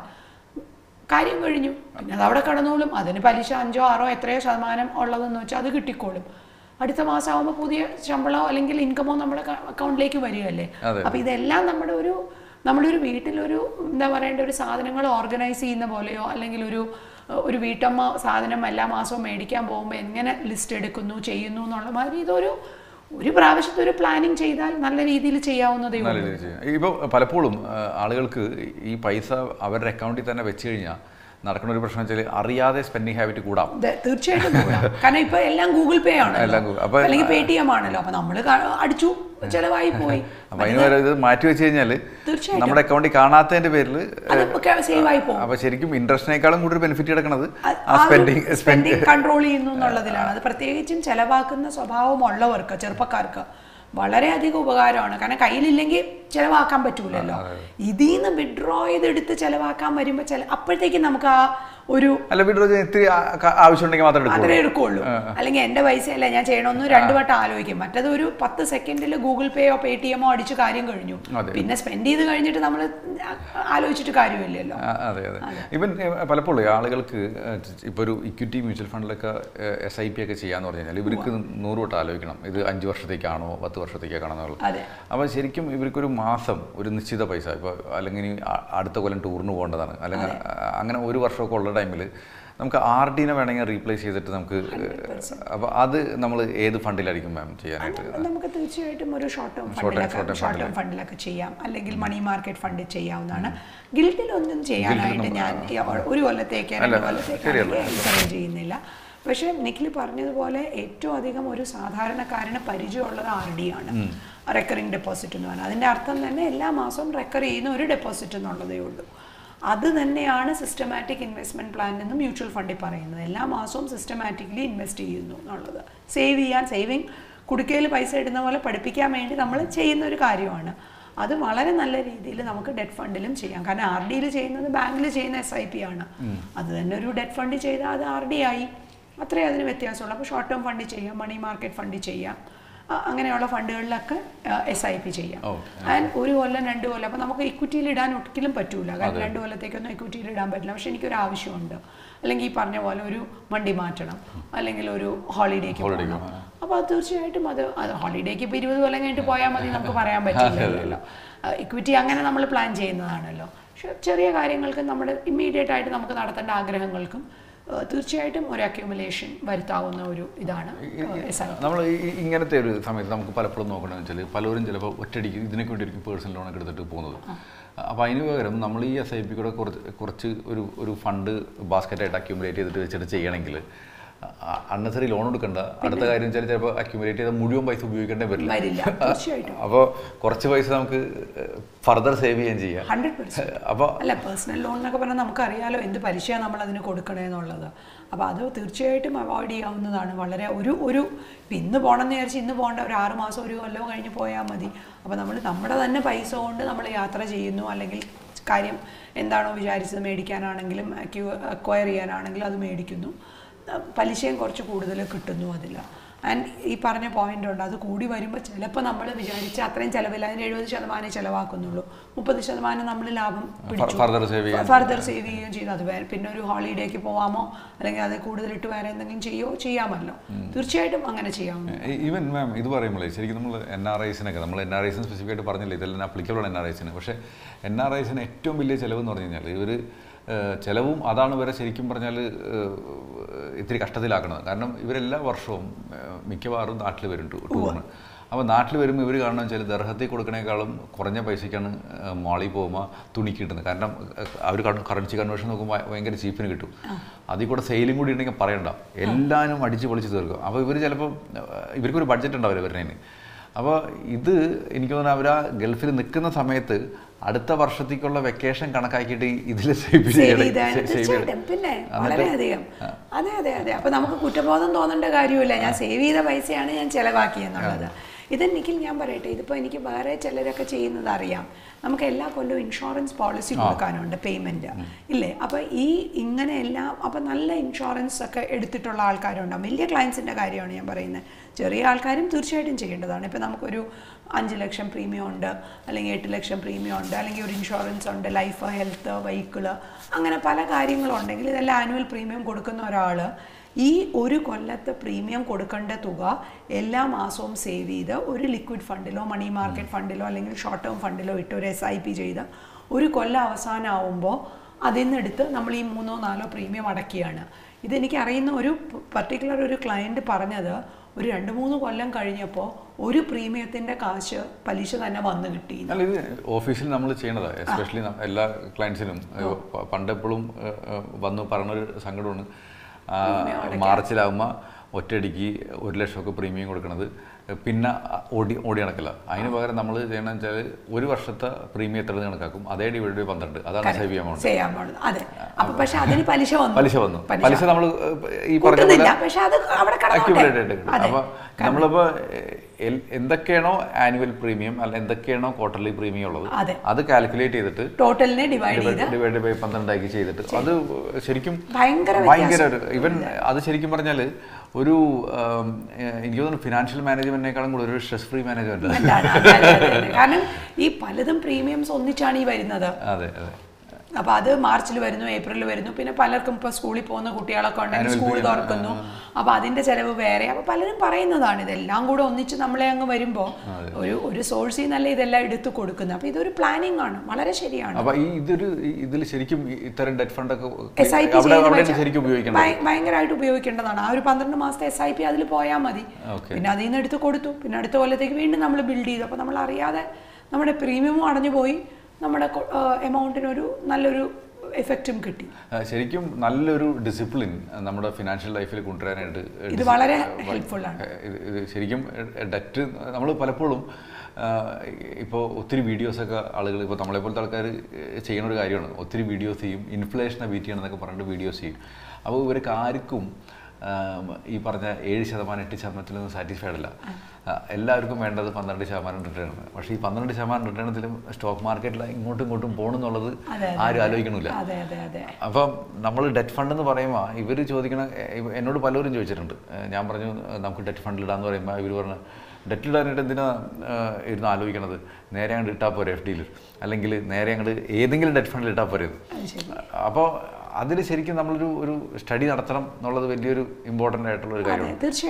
കാര്യം കഴിഞ്ഞു പിന്നെ അത് അവിടെ കടന്നോളും അതിന് പലിശ അഞ്ചോ ആറോ എത്രയോ ശതമാനം ഉള്ളതെന്ന് വെച്ചാൽ അത് കിട്ടിക്കോളും അടുത്ത മാസം ആകുമ്പോൾ പുതിയ ശമ്പളമോ അല്ലെങ്കിൽ ഇൻകമോ നമ്മുടെ അക്കൗണ്ടിലേക്ക് വരികയല്ലേ അതെ. അപ്പോൾ ഇതെല്ലാം നമ്മുടെ ഒരു നമ്മുടെ ഒരു വീട്ടിലൊരു എന്താ പറയേണ്ട ഒരു സാധനങ്ങൾ ഓർഗനൈസ് ചെയ്യുന്ന പോലെയോ അല്ലെങ്കിൽ ഒരു ഒരു വീട്ടമ്മ സാധനം എല്ലാ മാസവും മേടിക്കാൻ പോകുമ്പോൾ എങ്ങനെ ലിസ്റ്റ് എടുക്കുന്നു ചെയ്യുന്നു എന്നുള്ള മാതിരി ഇതൊരു ഒരു പ്രാവശ്യത്തെ ഒരു പ്ലാനിങ് ചെയ്താൽ നല്ല രീതിയിൽ ചെയ്യാവുന്നതേ നല്ല ഉള്ളൂ രീതിയിൽ ചെയ്യാം ഇപ്പോൾ പലപ്പോഴും ആ, ആളുകൾക്ക് ഈ പൈസ അവരുടെ അക്കൗണ്ടിൽ തന്നെ വെച്ച് കഴിഞ്ഞാൽ നടക്കുന്ന ഒരു പ്രശ്നം വെച്ചാൽ അറിയാതെ സ്പെൻഡിങ് ഹാബിറ്റ് കൂടാം ഇത് തീർച്ചയായിട്ടും കൂടാം. കാരണം ഇപ്പൊ എല്ലാം ഗൂഗിൾ പേ എല്ലാം ആണല്ലോ Google. അപ്പൊ- അല്ലെങ്കിൽ പേ ടി എം ആണല്ലോ അപ്പൊ നമ്മള് ക- അടിച്ചു ചെലവായി പോയി അപ്പം അതിന് വരെ ഇത് മാറ്റി വെച്ച് കഴിഞ്ഞാൽ തീർച്ചയായിട്ടും. നമ്മുടെ അക്കൗണ്ടിൽ കാണാത്തതിന്റെ പേരിൽ അത് സേവ് ആയി പോകും അപ്പൊ ശരിക്കും ഇൻട്രസ്റ്റിനേക്കാളും കൂടുതൽ ബെനിഫിറ്റ് കിടക്കുന്നത് അത് ആ ആ ഒരു സ്പെൻഡിങ് സ്പെൻഡ് സ്പെൻഡിങ് കൺട്രോൾ ചെയ്യുന്നു എന്നുള്ളതിലാണ് അത് പ്രത്യേകിച്ചും ചെലവാക്കുന്ന സ്വഭാവമുള്ളവർക്ക് ചെറുപ്പക്കാർക്ക് വളരെയധികം ഉപകാരമാണ് കാരണം കയ്യിലില്ലെങ്കിൽ ചെലവാക്കാൻ പറ്റൂലല്ലോ ഇതിൽ നിന്ന് വിഡ്രോ ചെയ്തെടുത്ത് ചെലവാക്കാൻ വരുമ്പോൾ ചില അപ്പോഴത്തേക്കും നമുക്ക് ആ ഒരു അല്ല വീട്ടിൽ ഇത്തിരി ആ- ക- ആവശ്യമുണ്ടെങ്കിൽ മാത്രം എടുക്കുള്ളൂ അത്രേ എടുക്കുള്ളൂ അല്ലെങ്കിൽ എൻ്റെ പൈസയല്ല ഞാൻ ചെയ്യണമെന്ന് രണ്ടു വട്ടം ആലോചിക്കും മറ്റത് ഒരു പത്ത് സെക്കൻഡിൽ ഗൂഗിൾ പേയോ പേ ടി എമ്മോ അടിച്ച് കാര്യം കഴിഞ്ഞു അതെ. പിന്നെ സ്പെൻഡ് ചെയ്ത് കഴിഞ്ഞിട്ട് നമ്മൾ ആലോചിച്ചിട്ട് കാര്യമില്ലല്ലോ ആ, അതെ അതെ ഇവൻ പലപ്പോഴും ആളുകൾക്ക് ഇപ്പോൾ ഒരു ഇക്വിറ്റി മ്യൂച്വൽ ഫണ്ടിലൊക്കെ എസ് ഐ പി ഒക്കെ ചെയ്യാന്ന് പറഞ്ഞു കഴിഞ്ഞാൽ ഇവർക്ക് നൂറ് വട്ടം ആലോചിക്കണം ഇത് അഞ്ച് വർഷത്തേക്കാണോ പത്ത് വർഷത്തേക്കാണോ എന്നുള്ളത് അതെ അപ്പോൾ ശരിക്കും ഇവർക്കൊരു മാസം ഒരു നിശ്ചിത പൈസ ഇപ്പോൾ അല്ലെങ്കിൽ ഇനി അ- അടുത്ത കൊല്ലം ടൂറിന് പോകേണ്ടതാണ് അല്ലെങ്കിൽ അ- അങ്ങനെ ഒരു വർഷമൊക്കെ ഉള്ള ടൈമിൽ നമുക്ക് ആർ ഡിനെ വേണമെങ്കിൽ റീപ്ലേസ് ചെയ്തിട്ട് നമുക്ക് അപ്പോൾ അത് നമ്മൾ ഏത് ഫണ്ടിലായിരിക്കും മാം ചെയ്യാനായിട്ട് അത് നമുക്ക് തീർച്ചയായിട്ടും ഒരു ഷോർട്ട് ടേം Short term, ഫണ്ടിലൊക്കെ short term ഷോർട്ട് ടേം ഫണ്ടിലൊക്കെ ചെയ്യാം അല്ലെങ്കിൽ മണി മാർക്കറ്റ് ഫണ്ടിൽ ചെയ്യാവുന്നതാണ് ഗിൽഡിലൊന്നും ചെയ്യാനായിട്ട് ഞാൻ ഈ ഒരു കൊല്ലത്തേക്ക് രണ്ട് കൊല്ലത്തേക്ക് എൻകറേജ് ചെയ്യുന്നില്ല പക്ഷേ നിഖിൽ പറഞ്ഞതുപോലെ ഏറ്റവും അധികം ഒരു സാധാരണക്കാരന് പരിചയമുള്ളത് ആർ ഡി ആണ് റെക്കറിങ് ഡെപ്പോസിറ്റ് എന്ന് പറഞ്ഞാൽ അതിൻ്റെ അർത്ഥം തന്നെ എല്ലാ മാസവും റെക്കർ ചെയ്യുന്ന ഒരു ഡെപ്പോസിറ്റ് എന്നുള്ളതേ ഉള്ളൂ അത് തന്നെയാണ് സിസ്റ്റമാറ്റിക് ഇൻവെസ്റ്റ്മെന്റ് പ്ലാൻ എന്ന് മ്യൂച്വൽ ഫണ്ടിൽ പറയുന്നത് എല്ലാ മാസവും സിസ്റ്റമാറ്റിക്കലി ഇൻവെസ്റ്റ് ചെയ്യുന്നു എന്നുള്ളത് സേവ് ചെയ്യാൻ സേവിങ് കുടുക്കയിൽ പൈസ ഇടുന്ന പോലെ പഠിപ്പിക്കാൻ വേണ്ടി നമ്മൾ ചെയ്യുന്ന ഒരു കാര്യമാണ് അത് വളരെ നല്ല രീതിയിൽ നമുക്ക് ഡെറ്റ് ഫണ്ടിലും ചെയ്യാം കാരണം ആർ ഡിയിൽ ചെയ്യുന്നത് ബാങ്കിൽ ചെയ്യുന്ന എസ് ഐ പി ആണ് അത് തന്നെ ഒരു ഡെറ്റ് ഫണ്ടിൽ ചെയ്താൽ അത് ആർ ഡി ആയി അത്രേ അതിന് വ്യത്യാസമുള്ളൂ അപ്പോൾ ഷോർട്ട് ടേം ഫണ്ടിൽ ചെയ്യാം മണി മാർക്കറ്റ് ഫണ്ടിൽ ചെയ്യാം ആ, അങ്ങനെയുള്ള ഫണ്ടുകളിലൊക്കെ എസ് ഐ പി ചെയ്യാം Okay. ആൻഡ് ഒരു കൊല്ലം രണ്ട് കൊല്ലം അപ്പോൾ നമുക്ക് ഇക്വിറ്റിയിൽ ഇടാൻ ഒരിക്കലും പറ്റൂല കാരണം രണ്ട് കൊല്ലത്തേക്കൊന്നും ഇക്വിറ്റിയിൽ ഇടാൻ പറ്റില്ല പക്ഷെ എനിക്കൊരു ആവശ്യമുണ്ട് അല്ലെങ്കിൽ ഈ പറഞ്ഞ പോലെ ഒരു വണ്ടി മാറ്റണം അല്ലെങ്കിൽ ഒരു ഹോളിഡേക്ക് പോകണം അപ്പോൾ അത് തീർച്ചയായിട്ടും അത് അത് ഹോളിഡേക്ക് ഇപ്പോൾ ഇരുപത് കൊല്ലം കഴിഞ്ഞിട്ട് പോയാൽ മതി നമുക്ക് പറയാൻ പറ്റില്ലല്ലോ ഇക്വിറ്റി അങ്ങനെ നമ്മൾ പ്ലാൻ ചെയ്യുന്നതാണല്ലോ പക്ഷെ ചെറിയ കാര്യങ്ങൾക്ക് നമ്മുടെ ഇമ്മീഡിയറ്റ് ആയിട്ട് നമുക്ക് നടത്തേണ്ട ആഗ്രഹങ്ങൾക്കും ആ, തീർച്ചയായിട്ടും ഒരു അക്യൂമുലേഷൻ വരുത്താവുന്ന ഒരു ഇതാണ് എസ് ഐ നമ്മൾ ഇങ്ങനത്തെ ഒരു സമയത്ത് നമുക്ക് പലപ്പോഴും നോക്കണമെന്ന് വെച്ചാൽ പലരും ചിലപ്പോൾ ഒറ്റയടിക്ക് ഇതിനൊക്കെ വേണ്ടിയിരിക്കും പേഴ്സണൽ ലോണൊക്കെ എടുത്തിട്ട് പോകുന്നത് അപ്പോൾ അതിന് പകരം നമ്മൾ ഈ എസ് ഐ പി കൂടെ കുറച്ച് കുറച്ച് ഒരു ഒരു ഫണ്ട് ബാസ്ക്കറ്റായിട്ട് അക്യൂമുലേറ്റ് ചെയ്തിട്ട് വെച്ചിട്ട് ചെയ്യണമെങ്കിൽ അണ്ണസറി ലോൺ എടുക്കണ്ട അടുത്ത കാര്യം വെച്ചാൽ ചിലപ്പോൾ അക്യുമുലേറ്റ് ചെയ്ത മുഴുവൻ പൈസ ഉപയോഗിക്കേണ്ടേ വരില്ല വരില്ല തീർച്ചയായിട്ടും അപ്പോൾ കുറച്ച് പൈസ നമുക്ക് ഫർദർ സേവ് ചെയ്യാൻ ചെയ്യാം ഹൺഡ്രഡ് പെർസെന്റ് അപ്പോൾ അല്ല പേഴ്സണൽ ലോൺ എന്നൊക്കെ പറഞ്ഞാൽ നമുക്കറിയാലോ എന്ത് പലിശയാണ് നമ്മൾ അതിന് കൊടുക്കണേന്നുള്ളത് അപ്പോൾ അത് തീർച്ചയായിട്ടും അവോയ്ഡ് ചെയ്യാവുന്നതാണ് വളരെ ഒരു ഒരു ഇപ്പം ഇന്ന് പോകണമെന്ന് വിചാരിച്ച് ഇന്ന് പോകേണ്ട ഒരു ആറ് മാസം ഒരു കൊല്ലം കഴിഞ്ഞ് പോയാൽ മതി അപ്പോൾ നമ്മൾ നമ്മുടെ തന്നെ പൈസ കൊണ്ട് നമ്മൾ യാത്ര ചെയ്യുന്നു അല്ലെങ്കിൽ കാര്യം എന്താണോ വിചാരിച്ചത് മേടിക്കാനാണെങ്കിലും അക്വയർ ചെയ്യാനാണെങ്കിലും അത് മേടിക്കുന്നു അഹ് പലിശയും കുറച്ച് കൂടുതൽ കിട്ടുന്നു അതിൽ ആൻഡ് ഈ പറഞ്ഞ പോയിന്റ് ഉണ്ട് അത് കൂടി വരുമ്പോൾ ചിലപ്പോൾ നമ്മൾ വിചാരിച്ച അത്രയും ചിലവില്ല അതിന് എഴുപത് ശതമാനം ചിലവാക്കുന്നുള്ളൂ മുപ്പത് ശതമാനം നമ്മൾ ലാഭം പിടിച്ചു ഫർദർ സേവ് ചെയ്യാൻ ഫർദർ സേവ് ചെയ്യുകയും ചെയ്തു അത് വേറെ പിന്നെ ഒരു ഹോളിഡേക്ക് പോവാമോ അല്ലെങ്കിൽ അത് കൂടുതലിട്ട് വേറെ എന്തെങ്കിലും ചെയ്യോ ചെയ്യാമല്ലോ തീർച്ചയായിട്ടും അങ്ങനെ ചെയ്യാവുന്നു ഈവൻ മാം ഇത് പറയുമ്പോഴേ ശരിക്കും നമ്മൾ എൻ ആർ ഐസിനൊക്കെ നമ്മൾ എൻ ആർ ഐസിന് സ്പെസിഫിക് ആയിട്ട് പറഞ്ഞില്ല ഇതെല്ലാം ആപ്ലിക്കബിൾ ആണ് എൻ ആർ ഐസിന് പക്ഷേ എൻ ആർ ഐസിന് ഏറ്റവും വലിയ ചിലവ് എന്ന് പറഞ്ഞു കഴിഞ്ഞാൽ ഇവർ ചിലവും അതാണ് ഇവരെ ശരിക്കും പറഞ്ഞാൽ ഇത്തിരി കഷ്ടത്തിലാക്കുന്നത് കാരണം ഇവരെല്ലാ വർഷവും ഏഹ്, മിക്കവാറും നാട്ടിൽ വരും ടൂ- ടൂറിന് അപ്പോൾ നാട്ടിൽ വരുമ്പോൾ ഇവർ കാണുന്നത് വെച്ചാൽ ദർഹത്തിൽ കൊടുക്കണേക്കാളും കുറഞ്ഞ പൈസയ്ക്കാണ് മാളിൽ പോകുമ്പോൾ തുണി കിട്ടുന്നത് കാരണം അവർ കറൻസി കൺവേർഷൻ നോക്കുമ്പോൾ ഭയങ്കര ചീപ്പിന് കിട്ടും അതിൽ കൂടെ സെയിലും കൂടി ഉണ്ടെങ്കിൽ പറയണ്ട എല്ലാവരും അടിച്ച് പൊളിച്ച് തീർക്കും അപ്പോൾ ഇവർ ചിലപ്പോൾ ഇവർക്കൊരു ബഡ്ജറ്റ് ഉണ്ടാവില്ല ഇവരുടെ അപ്പോൾ ഇത് എനിക്ക് തോന്നുന്നു അവർ ആ ഗൾഫിൽ നിൽക്കുന്ന സമയത്ത് അടുത്ത വർഷത്തേക്കുള്ള വെക്കേഷൻ കണക്കാക്കിയിട്ട് ഇതിൽ സേവ് സേവ് ചെയ്താൽ തീർച്ചയായിട്ടും പിന്നെ വളരെയധികം അതെ അതെ അതെ അപ്പൊ നമുക്ക് കുറ്റബോധം തോന്നേണ്ട കാര്യമില്ല ഞാൻ സേവ് ചെയ്ത പൈസയാണ് ഞാൻ ചെലവാക്കിയെന്നുള്ളത് ഇത് നിഖിൽ ഞാൻ പറയട്ടെ ഇതിപ്പോൾ എനിക്ക് വേറെ ചിലരൊക്കെ ചെയ്യുന്നത് അറിയാം നമുക്ക് എല്ലാ കൊല്ലവും ഇൻഷുറൻസ് പോളിസി കൊടുക്കാനുണ്ട് പേയ്മെന്റ് ഇല്ലേ അപ്പോൾ ഈ ഇങ്ങനെ എല്ലാം അപ്പോൾ നല്ല ഇൻഷുറൻസ് ഒക്കെ എടുത്തിട്ടുള്ള ആൾക്കാരുണ്ടാവും വലിയ ക്ലയൻസിൻ്റെ കാര്യമാണ് ഞാൻ പറയുന്നത് ചെറിയ ആൾക്കാരും തീർച്ചയായിട്ടും ചെയ്യേണ്ടതാണ് ഇപ്പോൾ നമുക്കൊരു അഞ്ച് ലക്ഷം പ്രീമിയം ഉണ്ട് അല്ലെങ്കിൽ എട്ട് ലക്ഷം പ്രീമിയം ഉണ്ട് അല്ലെങ്കിൽ ഒരു ഇൻഷുറൻസ് ഉണ്ട് ലൈഫ് ഹെൽത്ത് വെഹിക്കിള് അങ്ങനെ പല കാര്യങ്ങളുണ്ടെങ്കിൽ ഇതെല്ലാം ആനുവൽ പ്രീമിയം കൊടുക്കുന്ന ഒരാൾ ഈ ഒരു കൊല്ലത്തെ പ്രീമിയം കൊടുക്കേണ്ട തുക എല്ലാ മാസവും സേവ് ചെയ്ത് ഒരു ലിക്വിഡ് ഫണ്ടിലോ മണി മാർക്കറ്റ് ഫണ്ടിലോ അല്ലെങ്കിൽ ഷോർട്ട് ടേം ഫണ്ടിലോ ഇട്ട് ഒരു എസ് ഐ പി ചെയ്ത് ഒരു കൊല്ലം അവസാനമാവുമ്പോൾ അതിൽ നിന്നെടുത്ത് നമ്മൾ ഈ മൂന്നോ നാലോ പ്രീമിയം അടയ്ക്കുകയാണ് ഇതെനിക്ക് അറിയുന്ന ഒരു പർട്ടിക്കുലർ ഒരു ക്ലയൻറ്റ് പറഞ്ഞത് ഒരു രണ്ട് മൂന്ന് കൊല്ലം കഴിഞ്ഞപ്പോൾ ഒരു പ്രീമിയത്തിൻ്റെ കാശ് പലിശ തന്നെ വന്നു കിട്ടി അല്ല ഇത് ഓഫീസിൽ നമ്മൾ ചെയ്യണതാണ് എസ്പെഷ്യലി എല്ലാ ക്ലയൻസിനും പണ്ടെപ്പോഴും വന്ന് പറഞ്ഞൊരു സങ്കടമാണ് ആ, മാർച്ചിലാകുമ്പോൾ ഒറ്റയടിക്ക് ഒരു ലക്ഷമൊക്കെ പ്രീമിയം കൊടുക്കണത് പിന്നെ ഓടി ഓടി നടക്കില്ല അതിന് പകരം നമ്മൾ ചെയ്യണമെന്ന് വെച്ചാൽ ഒരു വർഷത്തെ പ്രീമിയം എത്ര കണക്കാക്കും അതേ ഡിവൈഡ് ബൈ പന്ത്രണ്ട് അതാണ് സേവ് ചെയ്യാൻ പോകുന്നത് ചെയ്യാൻ പോകുന്നത് അതെ അപ്പൊ പക്ഷെ അതിന് പലിശ വന്നു പലിശ വന്നു പലിശ നമ്മൾ ഈ പറഞ്ഞ കൂട്ടുന്നില്ല പോലെ പക്ഷെ അത് അവിടെ അക്യുമുലേറ്റ് കിടന്നോട്ടെ. ആയിട്ട് അതെ. അപ്പൊ നമ്മളിപ്പോ എൽ- എന്തൊക്കെയാണോ ആനുവൽ പ്രീമിയം അല്ല എന്തൊക്കെയാണോ ക്വാർട്ടർലി പ്രീമിയം ഉള്ളത് അതെ. അത് കാൽക്കുലേറ്റ് ചെയ്തിട്ട് ടോട്ടലിനെ ഡിവൈഡ് ചെയ്ത് ഡിവൈഡ് ബൈ പന്ത്രണ്ടാക്കി ചെയ്തിട്ട് അത് ശരിക്കും ഭയങ്കര ഭയങ്കര ഒരു ഇവൻ അത് ശരിക്കും പറഞ്ഞാൽ ഒരു ആം, ഏഹ്, എനിക്ക് തോന്നുന്നു ഫിനാൻഷ്യൽ മാനേജ്മെന്റിനേക്കാളും കൂടെ ഒരു സ്ട്രെസ് ഫ്രീ മാനേജ്മെന്റ് എന്താണ് അതെ, അതെ, അതെ, അതെ. കാരണം ഈ പലതും പ്രീമിയംസ് ഒന്നിച്ചാണ് ഈ വരുന്നത് അതെ അതെ അപ്പൊ അത് മാർച്ചിൽ വരുന്നു ഏപ്രിലിൽ വരുന്നു പിന്നെ പലർക്കും ഇപ്പൊ സ്കൂളിൽ പോകുന്ന കുട്ടികളൊക്കെ ഉണ്ടെങ്കിൽ സ്കൂൾ തുറക്കുന്നു അപ്പൊ അതിന്റെ ചെലവ് വേറെ അപ്പൊ പലരും പറയുന്നതാണ് ഇതെല്ലാം കൂടെ ഒന്നിച്ച് നമ്മളെ അങ്ങ് വരുമ്പോ ഒരു ഒരു സോഴ്സിൽ നിന്നല്ല ഇതെല്ലാം എടുത്തു കൊടുക്കുന്നത് അപ്പൊ ഇതൊരു പ്ലാനിങ് ആണ് വളരെ ശരിയാണ് അപ്പൊ ഈ ഇതൊരു ഇതിൽ ശരിക്കും ഈ ഇത്തരം ഡെറ്റ് ഫണ്ട് ഒക്കെ എസ് ഐ പി അവിടെ അവിടെ ശരിക്കും ഉപയോഗിക്കണം ഭയങ്കരമായിട്ട് ഉപയോഗിക്കേണ്ടതാണ് ആ ഒരു പന്ത്രണ്ട് മാസത്തെ എസ് ഐ പി അതിൽ പോയാൽ മതി Okay. പിന്നെ അതിൽ നിന്ന് എടുത്ത് കൊടുത്തു പിന്നെ അടുത്ത കൊല്ലത്തേക്ക് വീണ്ടും നമ്മൾ ബിൽഡ് ചെയ്തു അപ്പോൾ നമ്മൾ അറിയാതെ നമ്മുടെ പ്രീമിയമും അടഞ്ഞു പോയി നമ്മുടെ എമൗണ്ടിനൊരു നല്ലൊരു എഫക്റ്റും കിട്ടി ആ, ശരിക്കും നല്ലൊരു ഡിസിപ്ലിൻ നമ്മുടെ ഫിനാൻഷ്യൽ ലൈഫിൽ കൊണ്ടുവരാനായിട്ട് ഇത് വളരെ ഹെൽപ്ഫുൾ ആണ് ഇത് ഇത് ശരിക്കും ഡെറ്റ് നമ്മൾ പലപ്പോഴും ഇപ്പോൾ ഒത്തിരി വീഡിയോസൊക്കെ ആളുകൾ ഇപ്പോൾ നമ്മളെപ്പോലത്തെ ആൾക്കാർ ചെയ്യുന്ന ഒരു കാര്യമാണ് ഒത്തിരി വീഡിയോസ് ചെയ്യും ഇൻഫ്ലേഷനെ ബീറ്റ് ചെയ്യണം എന്നൊക്കെ പറഞ്ഞിട്ട് വീഡിയോസ് ചെയ്യും അപ്പോൾ ഇവർക്ക് ആർക്കും ആ, ഈ പറഞ്ഞ ഏഴ് ശതമാനം എട്ട് ശതമാനത്തിലൊന്നും സാറ്റിസ്ഫൈഡ് അല്ല ആ, എല്ലാവർക്കും വേണ്ടത് പന്ത്രണ്ട് ശതമാനം റിട്ടേൺ ആണ് പക്ഷേ ഈ പന്ത്രണ്ട് ശതമാനം റിട്ടേണത്തിലും സ്റ്റോക്ക് മാർക്കറ്റിൽ ഇങ്ങോട്ടും ഇങ്ങോട്ടും പോകണമെന്നുള്ളത് അതെ, ആരും ആലോചിക്കണില്ല അതെ അതെ അതെ അപ്പം നമ്മൾ ഡെറ്റ് ഫണ്ട് എന്ന് പറയുമ്പോൾ ഇവർ ചോദിക്കണ എ- എന്നോട് പലരും ചോദിച്ചിട്ടുണ്ട് ഏഹ് ഞാൻ പറഞ്ഞു ഏഹ് നമുക്ക് ഡെറ്റ് ഫണ്ടിൽ ഇടാന്ന് പറയുമ്പോൾ ഇവർ പറഞ്ഞു ഡെറ്റ് ഇടാനായിട്ട് എന്തിനാ ഏഹ് ഇരുന്ന് ആലോചിക്കണത് നേരെ അങ്ങോട്ട് ഇട്ടാൽ പോരെ എഫ് ഡിയിൽ അല്ലെങ്കിൽ നേരെ അങ്ങോട്ട് ഏതെങ്കിലും ഡെറ്റ് ഫണ്ടിൽ ഇട്ടാൽ പോരെ അത് ശരി അപ്പോൾ അതിൽ ശരിക്കും നമ്മളൊരു ഒരു സ്റ്റഡി നടത്തണം എന്നുള്ളത് വലിയൊരു ഇമ്പോർട്ടൻ്റ് ആയിട്ടുള്ള ഒരു അതെ കാര്യമാണ് തീർച്ചയായിട്ടും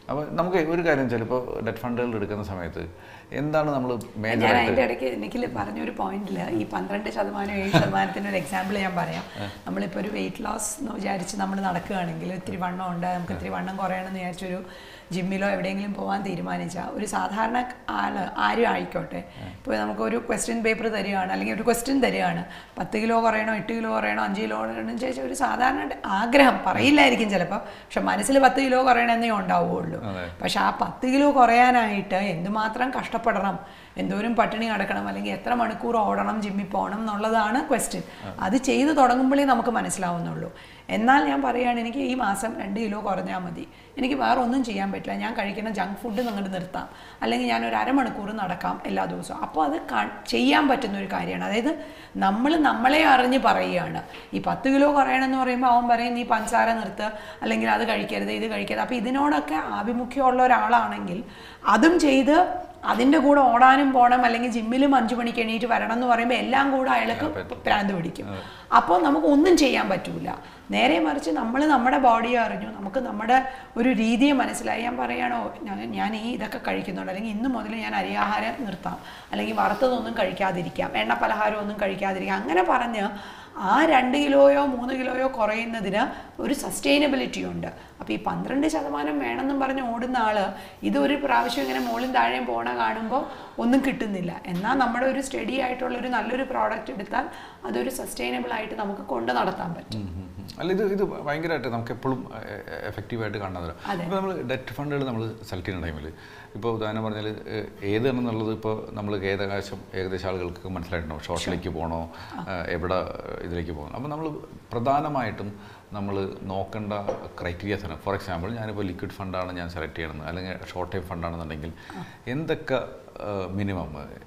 അപ്പോൾ നമുക്ക് ഒരു കാര്യം വെച്ചാൽ ഇപ്പോൾ ഡെറ്റ് ഫണ്ടുകൾ എടുക്കുന്ന സമയത്ത് എന്താണ് നമ്മൾ ഞാൻ മേജറായിട്ട് അതിൻ്റെ ഇടയ്ക്ക് എനിക്ക് പറഞ്ഞൊരു പോയിന്റിൽ ഈ പന്ത്രണ്ട് ശതമാനം ഏഴ് ശതമാനത്തിൻ്റെ ഒരു എക്സാമ്പിൾ ഞാൻ പറയാം നമ്മളിപ്പോൾ ഒരു വെയിറ്റ് ലോസ് എന്ന് വിചാരിച്ച് നമ്മൾ നടക്കുകയാണെങ്കിൽ ഇത്തിരി വണ്ണം ഉണ്ട് നമുക്ക് ഇത്തിരി വണ്ണം കുറയണമെന്ന് വിചാരിച്ചൊരു ജിമ്മിലോ എവിടെയെങ്കിലും പോകാൻ തീരുമാനിച്ചാൽ ഒരു സാധാരണ ആള് ആരും ആയിക്കോട്ടെ ഇപ്പോൾ നമുക്കൊരു ക്വസ്റ്റ്യൻ പേപ്പർ തരികയാണ് അല്ലെങ്കിൽ ഒരു ക്വസ്റ്റ്യൻ തരികയാണ് പത്ത് കിലോ കുറയണോ എട്ട് കിലോ കുറയണോ അഞ്ച് കിലോ കുറയണം എന്ന് ചോദിച്ചാൽ ഒരു സാധാരണ ആഗ്രഹം പറയില്ലായിരിക്കും ചിലപ്പോൾ പക്ഷെ മനസ്സിൽ പത്ത് കിലോ കുറയണമെന്നേ ഉണ്ടാവുകയുള്ളൂ അതെ. പക്ഷെ ആ പത്ത് കിലോ കുറയാനായിട്ട് എന്തുമാത്രം കഷ്ടപ്പെടണം എന്തോരം പട്ടിണി കിടക്കണം അല്ലെങ്കിൽ എത്ര മണിക്കൂർ ഓടണം ജിമ്മിൽ പോകണം എന്നുള്ളതാണ് ക്വസ്റ്റ്യൻ അത് ചെയ്തു തുടങ്ങുമ്പോഴേ നമുക്ക് മനസ്സിലാവുന്നുള്ളൂ എന്നാൽ ഞാൻ പറയുകയാണ് എനിക്ക് ഈ മാസം രണ്ട് കിലോ കുറഞ്ഞാൽ മതി എനിക്ക് വേറെ ഒന്നും ചെയ്യാൻ പറ്റില്ല ഞാൻ കഴിക്കുന്ന ജങ്ക് ഫുഡ് നിങ്ങോട്ട് നിർത്താം അല്ലെങ്കിൽ ഞാൻ ഒരു അരമണിക്കൂർ നടക്കാം എല്ലാ ദിവസവും അപ്പോൾ അത് ക- ചെയ്യാൻ പറ്റുന്ന ഒരു കാര്യമാണ് അതായത് നമ്മൾ നമ്മളെ അറിഞ്ഞ് പറയുകയാണ് ഈ പത്ത് കിലോ കുറയണമെന്ന് പറയുമ്പോൾ അവൻ പറയും നീ പഞ്ചസാര നിർത്ത് അല്ലെങ്കിൽ അത് കഴിക്കരുത് ഇത് കഴിക്കരുത് അപ്പോൾ ഇതിനോടൊക്കെ ആഭിമുഖ്യമുള്ള ഒരാളാണെങ്കിൽ അതും ചെയ്ത് അതിൻ്റെ കൂടെ ഓടാനും പോകണം അല്ലെങ്കിൽ ജിമ്മിലും അഞ്ചു മണിക്ക് എണീറ്റ് വരണം എന്ന് പറയുമ്പോൾ എല്ലാം കൂടെ അയാൾക്ക് പ്രാന്ത് പിടിക്കും അപ്പോൾ നമുക്ക് ഒന്നും ചെയ്യാൻ പറ്റൂല നേരെ മറിച്ച് നമ്മൾ നമ്മുടെ ബോഡിയെ അറിഞ്ഞു നമുക്ക് നമ്മുടെ ഒരു രീതിയെ മനസ്സിലായി ഞാൻ പറയുകയാണോ ഞാൻ ഞാൻ ഈ ഇതൊക്കെ കഴിക്കുന്നുണ്ട് അല്ലെങ്കിൽ ഇന്ന് മുതൽ ഞാൻ അരിയാഹാരം നിർത്താം അല്ലെങ്കിൽ വറുത്തതൊന്നും കഴിക്കാതിരിക്കാം എണ്ണ പലഹാരം ഒന്നും കഴിക്കാതിരിക്കാം അങ്ങനെ പറഞ്ഞ് ആ രണ്ട് കിലോയോ മൂന്ന് കിലോയോ കുറയുന്നതിന് ഒരു സസ്റ്റൈനബിലിറ്റി ഉണ്ട് അപ്പോൾ ഈ പന്ത്രണ്ട് ശതമാനം വേണമെന്നും പറഞ്ഞ് ഓടുന്ന ആള് ഇത് ഒരു പ്രാവശ്യം ഇങ്ങനെ മുകളിൽ താഴെയും പോണ കാണുമ്പോൾ ഒന്നും കിട്ടുന്നില്ല എന്നാൽ നമ്മുടെ ഒരു സ്റ്റഡി ആയിട്ടുള്ള ഒരു നല്ലൊരു പ്രോഡക്റ്റ് എടുത്താൽ അതൊരു സസ്റ്റൈനബിൾ ആയിട്ട് നമുക്ക് കൊണ്ട് നടത്താൻ പറ്റും ഉം, ഉം, ഉം. അല്ല ഇത് ഇത് ഭയങ്കരമായിട്ട് നമുക്ക് എപ്പോഴും എഫക്റ്റീവായിട്ട് കാണാൻ അതെ. ഇപ്പോൾ നമ്മൾ ഡെറ്റ് ഫണ്ടുകൾ നമ്മൾ സെലക്ട് ചെയ്യുന്ന ടൈമിൽ ഇപ്പോൾ ഉദാഹരണം പറഞ്ഞാൽ ഏതാണെന്നുള്ളത് ഇപ്പോൾ നമ്മൾ ഏകദേശം ഏകദേശം ആളുകൾക്ക് മനസ്സിലായിട്ടുണ്ടാവും ഷോർട്ടിലേക്ക് പോകണോ ഏഹ്, എവിടെ ഇതിലേക്ക് പോകണം അപ്പോൾ നമ്മൾ പ്രധാനമായിട്ടും നമ്മൾ നോക്കേണ്ട ക്രൈറ്റീരിയാസ് ആണ് ഫോർ എക്സാമ്പിൾ ഞാനിപ്പോൾ ലിക്വിഡ് ഫണ്ടാണ് ഞാൻ സെലക്ട് ചെയ്യണമെന്ന് അല്ലെങ്കിൽ ഷോർട്ട് ടൈം ഫണ്ടാണെന്നുണ്ടെങ്കിൽ എന്തൊക്കെ മിനിമം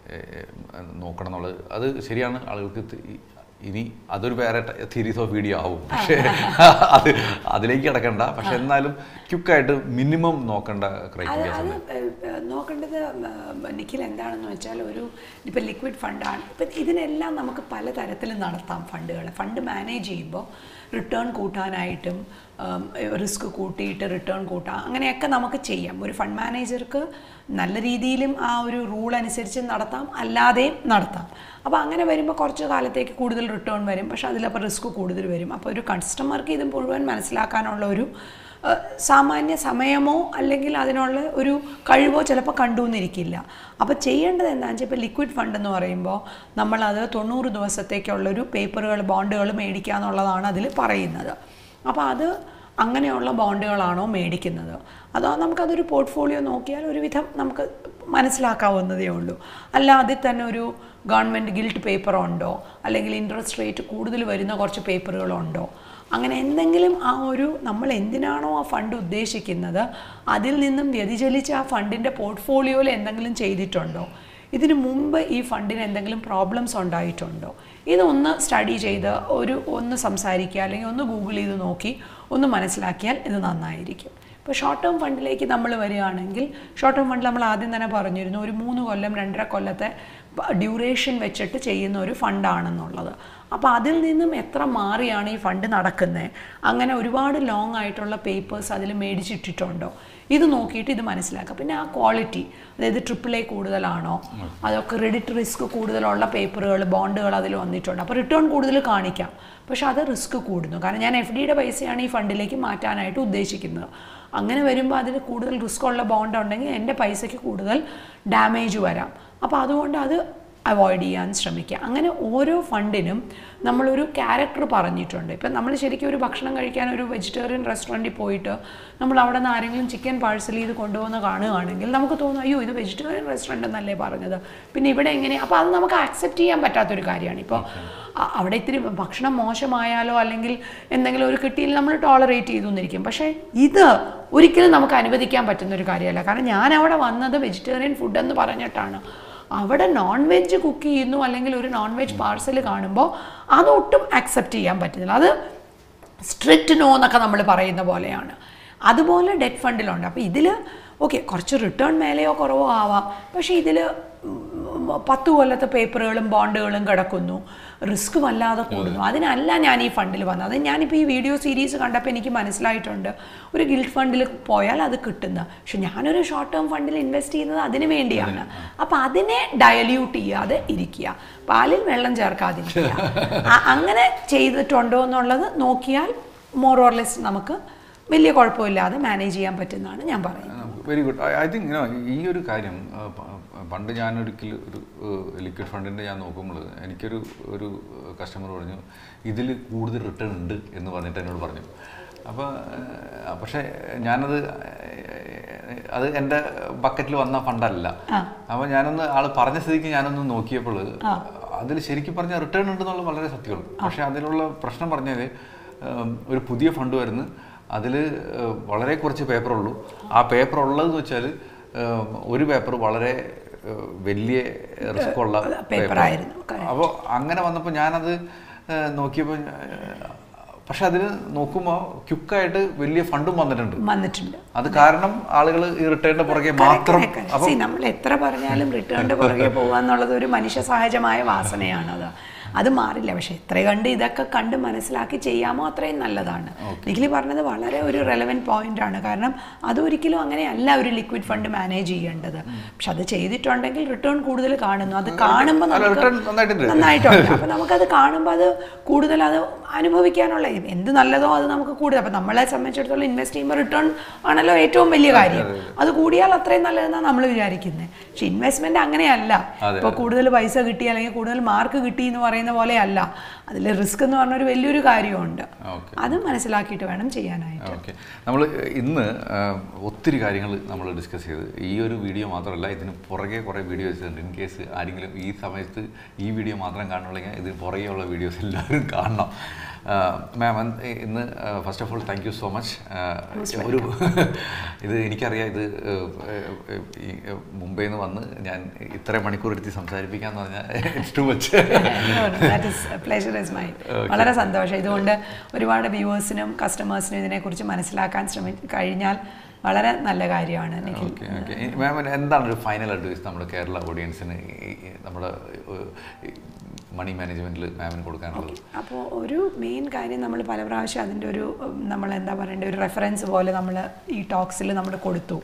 നോക്കണം എന്നുള്ളത് അത് ശരിയാണ് ആളുകൾക്ക് തി- ഇനി അതൊരു വേറെ സീരീസ് ഓഫ് വീഡിയോ ആവും പക്ഷേ അത് അതിലേക്ക് കിടക്കണ്ട പക്ഷെ എന്നാലും ക്യുക്കായിട്ട് മിനിമം നോക്കേണ്ട അത് ക്രൈറ്റീരിയാസ് അത് ഉണ്ട് ഏഹ്, ഏഹ്, നോക്കേണ്ടത് ഏഹ്, നിഖിൽ എന്താണെന്ന് വെച്ചാൽ ഒരു ഇപ്പം ലിക്വിഡ് ഫണ്ടാണ് ഇപ്പം ഇതിനെല്ലാം നമുക്ക് പല തരത്തിൽ നടത്താം ഫണ്ടുകൾ ഫണ്ട് മാനേജ് ചെയ്യുമ്പോൾ റിട്ടേൺ കൂട്ടാനായിട്ടും റിസ്ക് കൂട്ടിയിട്ട് റിട്ടേൺ കൂട്ടാം അങ്ങനെയൊക്കെ നമുക്ക് ചെയ്യാം ഒരു ഫണ്ട് മാനേജർക്ക് നല്ല രീതിയിലും ആ ഒരു റൂൾ അനുസരിച്ച് നടത്താം അല്ലാതെയും നടത്താം അപ്പോൾ അങ്ങനെ വരുമ്പോൾ കുറച്ച് കാലത്തേക്ക് കൂടുതൽ റിട്ടേൺ വരും പക്ഷേ അതിലപ്പോൾ റിസ്ക് കൂടുതൽ വരും അപ്പോൾ ഒരു കസ്റ്റമർക്ക് ഇത് മുഴുവൻ മനസ്സിലാക്കാനുള്ള ഒരു ഏഹ് സാമാന്യ സമയമോ അല്ലെങ്കിൽ അതിനുള്ള ഒരു കഴിവോ ചിലപ്പോൾ കണ്ടുവന്നിരിക്കില്ല അപ്പോൾ ചെയ്യേണ്ടത് എന്താണെന്ന് വെച്ചാൽ ഇപ്പോൾ ലിക്വിഡ് ഫണ്ട് എന്ന് പറയുമ്പോൾ നമ്മളത് തൊണ്ണൂറ് ദിവസത്തേക്കുള്ളൊരു പേപ്പറുകൾ ബോണ്ടുകൾ മേടിക്കുക എന്നുള്ളതാണ് അതിൽ പറയുന്നത് അപ്പോൾ അത് അങ്ങനെയുള്ള ബോണ്ടുകളാണോ മേടിക്കുന്നത് അതോ നമുക്കതൊരു പോർട്ട്ഫോളിയോ നോക്കിയാൽ ഒരുവിധം നമുക്ക് മനസ്സിലാക്കാവുന്നതേ ഉള്ളൂ അല്ല അതിൽ തന്നെ ഒരു ഗവൺമെൻറ് ഗിൽട്ട് പേപ്പർ ഉണ്ടോ അല്ലെങ്കിൽ ഇൻട്രസ്റ്റ് റേറ്റ് കൂടുതൽ വരുന്ന കുറച്ച് പേപ്പറുകളുണ്ടോ അങ്ങനെ എന്തെങ്കിലും ആ ഒരു നമ്മൾ എന്തിനാണോ ആ ഫണ്ട് ഉദ്ദേശിക്കുന്നത് അതിൽ നിന്നും വ്യതിചലിച്ച് ആ ഫണ്ടിൻ്റെ പോർട്ട്ഫോളിയോയിൽ എന്തെങ്കിലും ചെയ്തിട്ടുണ്ടോ ഇതിനു മുമ്പ് ഈ ഫണ്ടിന് എന്തെങ്കിലും പ്രോബ്ലംസ് ഉണ്ടായിട്ടുണ്ടോ ഇതൊന്ന് സ്റ്റഡി ചെയ്ത് ഒരു ഒന്ന് സംസാരിക്കുക അല്ലെങ്കിൽ ഒന്ന് ഗൂഗിൾ ചെയ്ത് നോക്കി ഒന്ന് മനസ്സിലാക്കിയാൽ ഇത് നന്നായിരിക്കും ഇപ്പോൾ ഷോർട്ട് ടേം ഫണ്ടിലേക്ക് നമ്മൾ വരികയാണെങ്കിൽ ഷോർട്ട് ടേം ഫണ്ട് നമ്മൾ ആദ്യം തന്നെ പറഞ്ഞിരുന്നു ഒരു മൂന്ന് കൊല്ലം രണ്ടര കൊല്ലത്തെ ഡ്യൂറേഷൻ വെച്ചിട്ട് ചെയ്യുന്ന ഒരു ഫണ്ടാണെന്നുള്ളത് അപ്പോൾ അതിൽ നിന്നും എത്ര മാറിയാണ് ഈ ഫണ്ട് നടക്കുന്നത് അങ്ങനെ ഒരുപാട് ലോങ് ആയിട്ടുള്ള പേപ്പേഴ്സ് അതിൽ മേടിച്ചിട്ടിട്ടുണ്ടോ ഇത് നോക്കിയിട്ട് ഇത് മനസ്സിലാക്കുക പിന്നെ ആ ക്വാളിറ്റി അതായത് ട്രിപ്പിൾ എ കൂടുതലാണോ അതോ ക്രെഡിറ്റ് റിസ്ക് കൂടുതലുള്ള പേപ്പറുകൾ ബോണ്ടുകൾ അതിൽ വന്നിട്ടുണ്ട് അപ്പോൾ റിട്ടേൺ കൂടുതൽ കാണിക്കാം പക്ഷെ അത് റിസ്ക് കൂടുന്നു കാരണം ഞാൻ എഫ് ഡിയുടെ പൈസയാണ് ഈ ഫണ്ടിലേക്ക് മാറ്റാനായിട്ട് ഉദ്ദേശിക്കുന്നത് അങ്ങനെ വരുമ്പോൾ അതിന് കൂടുതൽ റിസ്ക് ഉള്ള ബോണ്ട് ഉണ്ടെങ്കിൽ എൻ്റെ പൈസയ്ക്ക് കൂടുതൽ ഡാമേജ് വരാം അപ്പോൾ അതുകൊണ്ട് അത് അവോയ്ഡ് ചെയ്യാൻ ശ്രമിക്കുക അങ്ങനെ ഓരോ ഫണ്ടിനും നമ്മളൊരു ക്യാരക്ടർ പറഞ്ഞിട്ടുണ്ട് ഇപ്പം നമ്മൾ ശരിക്കും ഒരു ഭക്ഷണം കഴിക്കാൻ ഒരു വെജിറ്റേറിയൻ റെസ്റ്റോറൻറ്റിൽ പോയിട്ട് നമ്മൾ അവിടെ നിന്ന് ആരെങ്കിലും ചിക്കൻ പാഴ്സൽ ചെയ്ത് കൊണ്ടുവന്ന് കാണുകയാണെങ്കിൽ നമുക്ക് തോന്നും അയ്യോ ഇത് വെജിറ്റേറിയൻ റെസ്റ്റോറൻറ്റ് എന്നല്ലേ പറഞ്ഞത് പിന്നെ ഇവിടെ എങ്ങനെ അപ്പോൾ അത് നമുക്ക് അക്സെപ്റ്റ് ചെയ്യാൻ പറ്റാത്തൊരു കാര്യമാണ് ഇപ്പോൾ അ- അവിടെ ഇത്തിരി ഭക്ഷണം മോശമായാലോ അല്ലെങ്കിൽ എന്തെങ്കിലും ഒരു കിട്ടിയിൽ നമ്മൾ ടോളറേറ്റ് ചെയ്തു എന്നിരിക്കും പക്ഷേ ഇത് ഒരിക്കലും നമുക്ക് അനുവദിക്കാൻ പറ്റുന്ന ഒരു കാര്യമല്ല കാരണം ഞാൻ അവിടെ വന്നത് വെജിറ്റേറിയൻ ഫുഡ് എന്ന് പറഞ്ഞിട്ടാണ് അവിടെ നോൺ വെജ് കുക്ക് ചെയ്യുന്നു അല്ലെങ്കിൽ ഒരു നോൺ വെജ് പാർസൽ കാണുമ്പോൾ അതൊട്ടും അക്സെപ്റ്റ് ചെയ്യാൻ പറ്റുന്നില്ല അത് സ്ട്രിക്റ്റ് നോ എന്നൊക്കെ നമ്മൾ പറയുന്ന പോലെയാണ് അതുപോലെ ഡെറ്റ് ഫണ്ടിലുണ്ട് അപ്പോൾ ഇതിൽ ഓക്കെ കുറച്ച് റിട്ടേൺ മേലെയോ കുറവോ ആവാം പക്ഷേ ഇതിൽ പത്ത് കൊല്ലത്തെ പേപ്പറുകളും ബോണ്ടുകളും കിടക്കുന്നു റിസ്ക് വല്ലാതെ കൂടുന്നു അതിനല്ല ഞാൻ ഈ ഫണ്ടിൽ വന്നത് അത് ഞാനിപ്പോൾ ഈ വീഡിയോ സീരീസ് കണ്ടപ്പോൾ എനിക്ക് മനസ്സിലായിട്ടുണ്ട് ഒരു ഗിൽഡ് ഫണ്ടിൽ പോയാൽ അത് കിട്ടുന്ന പക്ഷെ ഞാനൊരു ഷോർട്ട് ടേം ഫണ്ടിൽ ഇൻവെസ്റ്റ് ചെയ്യുന്നത് അതിന് വേണ്ടിയാണ് അപ്പം അതിനെ ഡയല്യൂട്ട് ചെയ്യാതെ ഇരിക്കുക പാലിൽ വെള്ളം ചേർക്കാതിരിക്കുക അ- അങ്ങനെ ചെയ്തിട്ടുണ്ടോ എന്നുള്ളത് നോക്കിയാൽ മോർ ഓർ ലെസ് നമുക്ക് വലിയ കുഴപ്പമില്ലാതെ മാനേജ് ചെയ്യാൻ പറ്റുന്നതാണ് ഞാൻ പറയുന്നത് വെരി ഗുഡ് ഐ തിങ്ക് ഈ ഒരു കാര്യം ആ, പ- പണ്ട് ഞാനൊരിക്കൽ ഒരു ലിക്വിഡ് ഫണ്ടിൻ്റെ ഞാൻ നോക്കുമ്പോൾ എനിക്കൊരു ഒരു കസ്റ്റമർ പറഞ്ഞു ഇതിൽ കൂടുതൽ റിട്ടേൺ ഉണ്ട് എന്ന് പറഞ്ഞിട്ട് എന്നോട് പറഞ്ഞു അപ്പോൾ പക്ഷേ ഞാനത് അത് എൻ്റെ ബക്കറ്റിൽ വന്ന ഫണ്ടല്ല അപ്പോൾ ഞാനൊന്ന് ആൾ പറഞ്ഞ സ്ഥിതിക്ക് ഞാനൊന്ന് നോക്കിയപ്പോൾ അതിൽ ശരിക്കും പറഞ്ഞാൽ റിട്ടേൺ ഉണ്ടെന്നുള്ള വളരെ സത്യമാണ് പക്ഷേ അതിലുള്ള പ്രശ്നം പറഞ്ഞാൽ ഉം, ഒരു പുതിയ ഫണ്ട് വരുന്നു അതിൽ വളരെ കുറച്ച് പേപ്പറുള്ളൂ ആ പേപ്പർ ഉള്ളതെന്ന് വെച്ചാൽ ഒരു പേപ്പർ വളരെ ഏഹ്, വലിയ റിസ്ക് ഉള്ള paper ആയിരുന്നു. അപ്പോൾ അങ്ങനെ വന്നപ്പോൾ ഞാനത് ഏഹ്, നോക്കിയപ്പോൾ ഏഹ്, പക്ഷെ അതിന് നോക്കുമ്പോൾ ക്യുക്കായിട്ട് വലിയ ഫണ്ടും വന്നിട്ടുണ്ട് വന്നിട്ടുണ്ട് അത് കാരണം ആളുകൾ ഈ റിട്ടേണിന്റെ പുറകെ മാത്രം അപ്പം See, നമ്മൾ എത്ര പറഞ്ഞാലും റിട്ടേണിന്റെ പുറകെ പോകുക എന്നുള്ളത് ഒരു മനുഷ്യ സഹജമായ വാസനയാണ് അത് അത് മാറില്ല പക്ഷെ എത്ര കണ്ട് ഇതൊക്കെ കണ്ട് മനസ്സിലാക്കി ചെയ്യാമോ അത്രയും നല്ലതാണ് നിഖിലി പറഞ്ഞത് വളരെ ഒരു റെലവെന്റ് പോയിന്റ് ആണ് കാരണം അതൊരിക്കലും അങ്ങനെയല്ല ഒരു ലിക്വിഡ് ഫണ്ട് മാനേജ് ചെയ്യേണ്ടത് പക്ഷെ അത് ചെയ്തിട്ടുണ്ടെങ്കിൽ റിട്ടേൺ കൂടുതൽ കാണുന്നു അത് കാണുമ്പോൾ അല്ല, നമുക്ക് return നന്നായിട്ടുണ്ട്. നന്നായിട്ടുണ്ട് അപ്പൊ നമുക്കത് കാണുമ്പോൾ അത് കൂടുതൽ അത് അനുഭവിക്കാനുള്ള എന്ത് നല്ലതോ അത് നമുക്ക് കൂടുതൽ അപ്പൊ നമ്മളെ സംബന്ധിച്ചിടത്തോളം ഇൻവെസ്റ്റ് ചെയ്യുമ്പോൾ റിട്ടേൺ ആണല്ലോ ഏറ്റവും വലിയ കാര്യം അത് കൂടിയാൽ അത്രയും നല്ലതെന്നാണ് നമ്മൾ വിചാരിക്കുന്നത് പക്ഷെ ഇൻവെസ്റ്റ്മെന്റ് അങ്ങനെയല്ല അതെ, ഇപ്പൊ കൂടുതൽ പൈസ കിട്ടി അല്ലെങ്കിൽ കൂടുതൽ മാർക്ക് കിട്ടി എന്ന് പറയുന്ന പോലെയല്ല അതിൽ റിസ്ക് എന്ന് പറഞ്ഞ ഒരു വലിയൊരു കാര്യമുണ്ട് ഓക്കെ അത് മനസ്സിലാക്കിയിട്ട് വേണം ചെയ്യാനായിട്ട് ഓക്കെ നമ്മൾ ഇന്ന് ആ, ഒത്തിരി കാര്യങ്ങൾ നമ്മൾ ഡിസ്കസ് ചെയ്ത് ഈ ഒരു വീഡിയോ മാത്രമല്ല ഇതിന് പുറകെ കുറേ വീഡിയോസ് ഉണ്ട് ഇൻ കേസ് ആരെങ്കിലും ഈ സമയത്ത് ഈ വീഡിയോ മാത്രം കാണുന്നുണ്ടെങ്കിൽ ഇതിന് പുറകെയുള്ള വീഡിയോസ് എല്ലാവരും കാണണം മാം ഇന്ന് first of all thank you so much ഒരു ഇത് എനിക്കറിയാം ഇത് ആ, ഈ മുംബൈയിൽ നിന്ന് വന്ന് ഞാൻ ഇത്രയും മണിക്കൂർ എടുത്ത് സംസാരിപ്പിക്കാന്ന് പറഞ്ഞാൽ it's too much That is- pleasure is mine. വളരെ സന്തോഷം ഇതുകൊണ്ട് ഒരുപാട് വ്യൂവേഴ്സിനും കസ്റ്റമേഴ്സിനും ഇതിനെക്കുറിച്ച് മനസ്സിലാക്കാൻ ശ്രമി കഴിഞ്ഞാൽ വളരെ നല്ല കാര്യമാണ് നിഖിൽ ഓക്കെ ഓക്കെ മാം എന്താണ് ഒരു ഫൈനൽ അഡ്വൈസ് നമ്മുടെ കേരള ഓഡിയൻസിന് ഈ- ഈ നമ്മുടെ മണി മാനേജ്മെന്റിൽ മാമിന് കൊടുക്കാനുള്ളത് അപ്പോൾ ഒരു മെയിൻ കാര്യം നമ്മൾ പല പ്രാവശ്യം അതിൻ്റെ ഒരു ഉം, നമ്മൾ എന്താ പറയേണ്ട ഒരു റെഫറൻസ് പോലെ നമ്മൾ ഈ ടോക്സിൽ നമ്മൾ കൊടുത്തു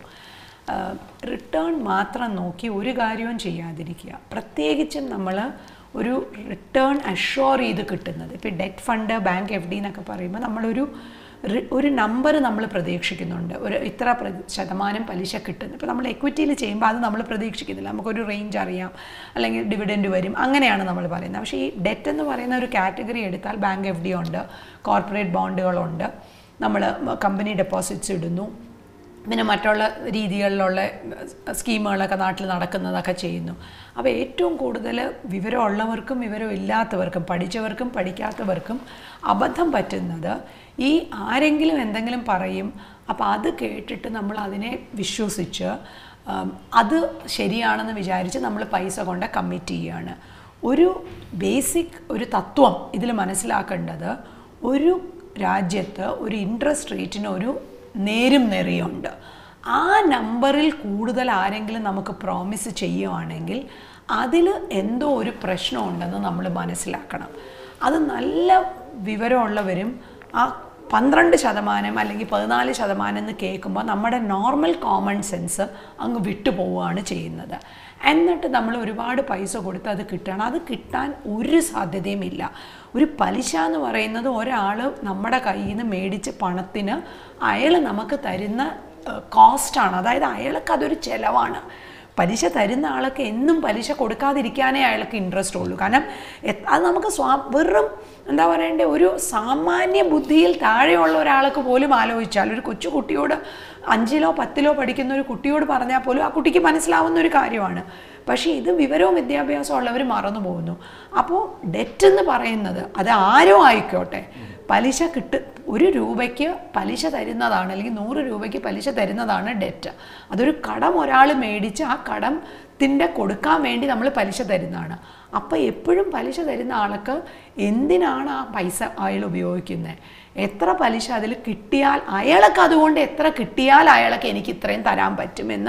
റിട്ടേൺ മാത്രം നോക്കി ഒരു കാര്യവും ചെയ്യാതിരിക്കുക പ്രത്യേകിച്ചും നമ്മൾ ഒരു റിട്ടേൺ അഷ്യോർ ചെയ്ത് കിട്ടുന്നത് ഇപ്പോൾ debt fund bank F D എന്നൊക്കെ പറയുമ്പോൾ നമ്മളൊരു റി- ഒരു നമ്പർ നമ്മൾ പ്രതീക്ഷിക്കുന്നുണ്ട് ഒരു ഇത്ര പ്ര- ശതമാനം പലിശ കിട്ടുന്നു ഇപ്പോൾ നമ്മൾ എക്വിറ്റിയിൽ ചെയ്യുമ്പോൾ അത് നമ്മൾ പ്രതീക്ഷിക്കുന്നില്ല നമുക്കൊരു റേഞ്ച് അറിയാം അല്ലെങ്കിൽ ഡിവിഡൻഡ് വരും അങ്ങനെയാണ് നമ്മൾ പറയുന്നത് പക്ഷേ ഈ ഡെറ്റ് എന്ന് പറയുന്ന ഒരു കാറ്റഗറി എടുത്താൽ ബാങ്ക് എഫ് ഡി ഉണ്ട് കോർപ്പറേറ്റ് ബോണ്ടുകളുണ്ട് നമ്മൾ കമ്പനി ഡെപ്പോസിറ്റ്സ് ഇടുന്നു പിന്നെ മറ്റുള്ള രീതികളിലുള്ള സ്കീമുകളൊക്കെ നാട്ടിൽ നടക്കുന്നതൊക്കെ ചെയ്യുന്നു അപ്പോൾ ഏറ്റവും കൂടുതൽ വിവരമുള്ളവർക്കും വിവരമില്ലാത്തവർക്കും പഠിച്ചവർക്കും പഠിക്കാത്തവർക്കും അബദ്ധം പറ്റുന്നത് ഈ ആരെങ്കിലും എന്തെങ്കിലും പറയും അപ്പോൾ അത് കേട്ടിട്ട് നമ്മൾ അതിനെ വിശ്വസിച്ച് ഉം, അത് ശരിയാണെന്ന് വിചാരിച്ച് നമ്മൾ പൈസ കൊണ്ട് കമ്മിറ്റ് ചെയ്യുകയാണ് ഒരു ബേസിക് ഒരു തത്വം ഇതിൽ മനസ്സിലാക്കേണ്ടത് ഒരു രാജ്യത്ത് ഒരു ഇൻട്രസ്റ്റ് റേറ്റിന് ഒരു നേരും നെറിയുണ്ട് ആ നമ്പറിൽ കൂടുതൽ ആരെങ്കിലും നമുക്ക് പ്രോമിസ് ചെയ്യുവാണെങ്കിൽ അതിൽ എന്തോ ഒരു പ്രശ്നമുണ്ടെന്ന് നമ്മൾ മനസ്സിലാക്കണം അത് നല്ല വിവരമുള്ളവരും ആ പന്ത്രണ്ട് ശതമാനം അല്ലെങ്കിൽ പതിനാല് ശതമാനം എന്ന് കേൾക്കുമ്പോൾ നമ്മുടെ നോർമൽ കോമൺ സെൻസ് അങ്ങ് വിട്ടു പോവുകയാണ് ചെയ്യുന്നത് എന്നിട്ട് നമ്മൾ ഒരുപാട് പൈസ കൊടുത്ത് അത് കിട്ടണം അത് കിട്ടാൻ ഒരു സാധ്യതയും ഇല്ല ഒരു പലിശ എന്ന് പറയുന്നത് ഒരാൾ നമ്മുടെ കയ്യിൽ നിന്ന് മേടിച്ച പണത്തിന് അയാൾ നമുക്ക് തരുന്ന കോസ്റ്റാണ് അതായത് അയാൾക്ക് അതൊരു ചിലവാണ് പലിശ തരുന്ന ആൾക്ക് എന്നും പലിശ കൊടുക്കാതിരിക്കാനേ അയാൾക്ക് ഇൻട്രസ്റ്റ് ഉള്ളൂ കാരണം എ- അത് നമുക്ക് സ്വാ വെറും എന്താ പറയണ്ടേ ഒരു സാമാന്യ ബുദ്ധിയിൽ താഴെയുള്ള ഒരാൾക്ക് പോലും ആലോചിച്ചാൽ ഒരു കൊച്ചു കുട്ടിയോട് അഞ്ചിലോ പത്തിലോ പഠിക്കുന്ന ഒരു കുട്ടിയോട് പറഞ്ഞാൽ പോലും ആ കുട്ടിക്ക് മനസ്സിലാവുന്ന ഒരു കാര്യമാണ് പക്ഷേ ഇത് വിവരവും വിദ്യാഭ്യാസവും ഉള്ളവർ മറന്നു പോകുന്നു അപ്പോൾ ഡെറ്റ് എന്ന് പറയുന്നത് അത് ആരോ ആയിക്കോട്ടെ പലിശ കിട്ട് ഒരു രൂപയ്ക്ക് പലിശ തരുന്നതാണ് അല്ലെങ്കിൽ നൂറ് രൂപയ്ക്ക് പലിശ തരുന്നതാണ് ഡെറ്റ് അതൊരു കടം ഒരാൾ മേടിച്ച് ആ കടത്തിൻ്റെ കൊടുക്കാൻ വേണ്ടി നമ്മൾ പലിശ തരുന്നതാണ് അപ്പോൾ എപ്പോഴും പലിശ തരുന്ന ആൾക്ക് എന്തിനാണ് ആ പൈസ അയാൾ ഉപയോഗിക്കുന്നത് എത്ര പലിശ അതിൽ കിട്ടിയാൽ അയാൾക്ക് അതുകൊണ്ട് എത്ര കിട്ടിയാൽ അയാൾക്ക് എനിക്ക് ഇത്രയും തരാൻ പറ്റുമെന്ന്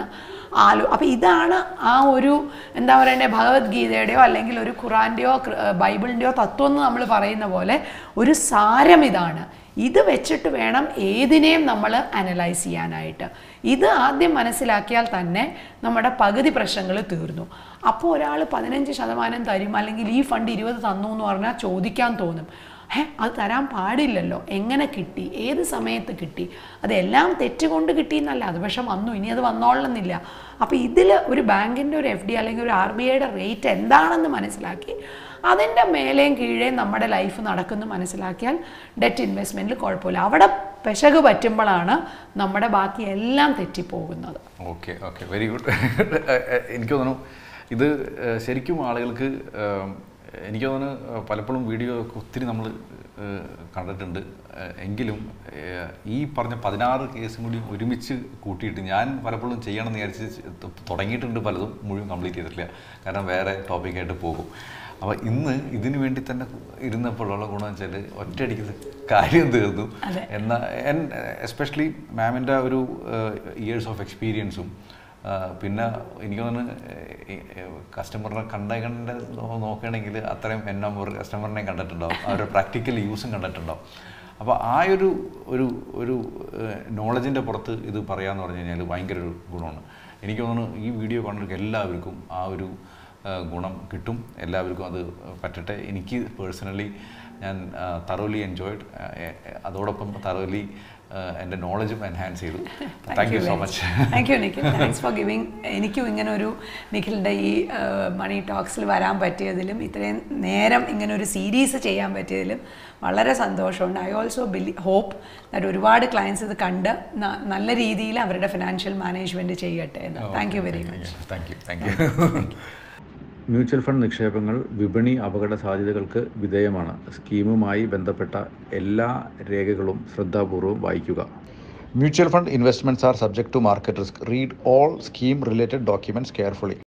ആലോ അപ്പോൾ ഇതാണ് ആ ഒരു എന്താ പറയണ്ടേ ഭഗവത്ഗീതയുടെയോ അല്ലെങ്കിൽ ഒരു ഖുറാൻ്റെയോ ബൈബിളിൻ്റെയോ തത്വം എന്ന് നമ്മൾ പറയുന്ന പോലെ ഒരു സാരം ഇതാണ് ഇത് വെച്ചിട്ട് വേണം ഏതിനെയും നമ്മൾ അനലൈസ് ചെയ്യാനായിട്ട് ഇത് ആദ്യം മനസ്സിലാക്കിയാൽ തന്നെ നമ്മുടെ പകുതി പ്രശ്നങ്ങൾ തീർന്നു അപ്പോൾ ഒരാൾ പതിനഞ്ച് ശതമാനം തരും അല്ലെങ്കിൽ ഈ ഫണ്ട് ഇരുപത് തന്നു എന്ന് പറഞ്ഞാൽ ചോദിക്കാൻ തോന്നും ഏ അത് തരാൻ പാടില്ലല്ലോ എങ്ങനെ കിട്ടി ഏത് സമയത്ത് കിട്ടി അതെല്ലാം തെറ്റുകൊണ്ട് കിട്ടിയെന്നല്ല അത് പക്ഷെ വന്നു ഇനി അത് വന്നോളണമെന്നില്ല അപ്പോൾ ഇതിൽ ഒരു ബാങ്കിൻ്റെ ഒരു എഫ് ഡി അല്ലെങ്കിൽ ഒരു ആർ ബി ഐയുടെ റേറ്റ് എന്താണെന്ന് മനസ്സിലാക്കി അതിൻ്റെ മേലെയും കീഴേയും നമ്മുടെ ലൈഫ് നടക്കുന്നു മനസ്സിലാക്കിയാൽ ഡെറ്റ് ഇൻവെസ്റ്റ്മെൻറ്റിൽ കുഴപ്പമില്ല അവിടെ പെശക് പറ്റുമ്പോഴാണ് നമ്മുടെ ബാക്കി എല്ലാം തെറ്റിപ്പോകുന്നത് ഓക്കെ ഓക്കെ വെരി ഗുഡ് എനിക്ക് തോന്നുന്നു ഇത് ഏഹ്, ശരിക്കും ആളുകൾക്ക് ഏഹ്, എനിക്ക് തോന്നുന്നു ഏഹ്, പലപ്പോഴും വീഡിയോ ഒക്കെ ഒത്തിരി നമ്മൾ കണ്ടിട്ടുണ്ട് ഏഹ്, എങ്കിലും ഏഹ്, ഈ പറഞ്ഞ പതിനാറ് കേസും കൂടി ഒരുമിച്ച് കൂട്ടിയിട്ട് ഞാൻ പലപ്പോഴും ചെയ്യണമെന്ന് വിചാരിച്ച് ത- തുടങ്ങിയിട്ടുണ്ട് പലതും മുഴുവൻ കംപ്ലീറ്റ് ചെയ്തിട്ടില്ല കാരണം വേറെ ടോപ്പിക്കായിട്ട് പോകും അപ്പോൾ ഇന്ന് ഇതിനു വേണ്ടി തന്നെ ഇരുന്നപ്പോഴുള്ള ഗുണം വെച്ചാൽ ഒറ്റയടിക്ക് ഇത് കാര്യം തീർന്നു അതെ. എന്നാൽ എസ്പെഷ്യലി മാമിൻ്റെ ഒരു ഇയേഴ്സ് ഓഫ് എക്സ്പീരിയൻസും പിന്നെ എനിക്ക് തോന്നുന്നു കസ്റ്റമറിനെ കണ്ട കണ്ട് നോക്കുകയാണെങ്കിൽ അത്രയും എൻ നമ്പർ കസ്റ്റമറിനെ കണ്ടിട്ടുണ്ടാവും അവരുടെ പ്രാക്ടിക്കൽ യൂസും കണ്ടിട്ടുണ്ടാവും അപ്പോൾ ആ ഒരു ഒരു ഒരു നോളജിൻ്റെ പുറത്ത് ഇത് പറയാമെന്ന് പറഞ്ഞു കഴിഞ്ഞാൽ ഭയങ്കര ഒരു ഗുണമാണ് എനിക്ക് തോന്നുന്നു ഈ വീഡിയോ കണ്ടിട്ട് എല്ലാവർക്കും ആ ഒരു ആ, ഗുണം കിട്ടും എല്ലാവർക്കും അത് പറ്റട്ടെ എനിക്ക് പേഴ്സണലി ഞാൻ തറോലി എൻജോയ്ഡ് അതോടൊപ്പം തറോലി എൻ്റെ നോളജും എൻഹാൻസ് ചെയ്തു thank you so much thank you Nikhil thanks for giving എനിക്കും ഇങ്ങനെ ഒരു നിഖിലിൻ്റെ ഈ മണി ടോക്സിൽ വരാൻ പറ്റിയതിലും ഇത്രയും നേരം ഇങ്ങനെ ഒരു സീരീസ് ചെയ്യാൻ പറ്റിയതിലും വളരെ സന്തോഷമുണ്ട് I also believe hope that ഒരുപാട് ക്ലയൻസ് ഇത് കണ്ട് ന- നല്ല രീതിയിൽ അവരുടെ ഫിനാൻഷ്യൽ മാനേജ്മെൻറ്റ് ചെയ്യട്ടെ എന്ന് thank you very much thank you thank you mutual fund നിക്ഷേപങ്ങൾ വിപണി അപകട സാധ്യതകൾക്ക് വിധേയമാണ് സ്കീമുമായി ബന്ധപ്പെട്ട എല്ലാ രേഖകളും ശ്രദ്ധാപൂർവ്വം വായിക്കുക mutual fund investments are subject to market risk read all scheme related documents carefully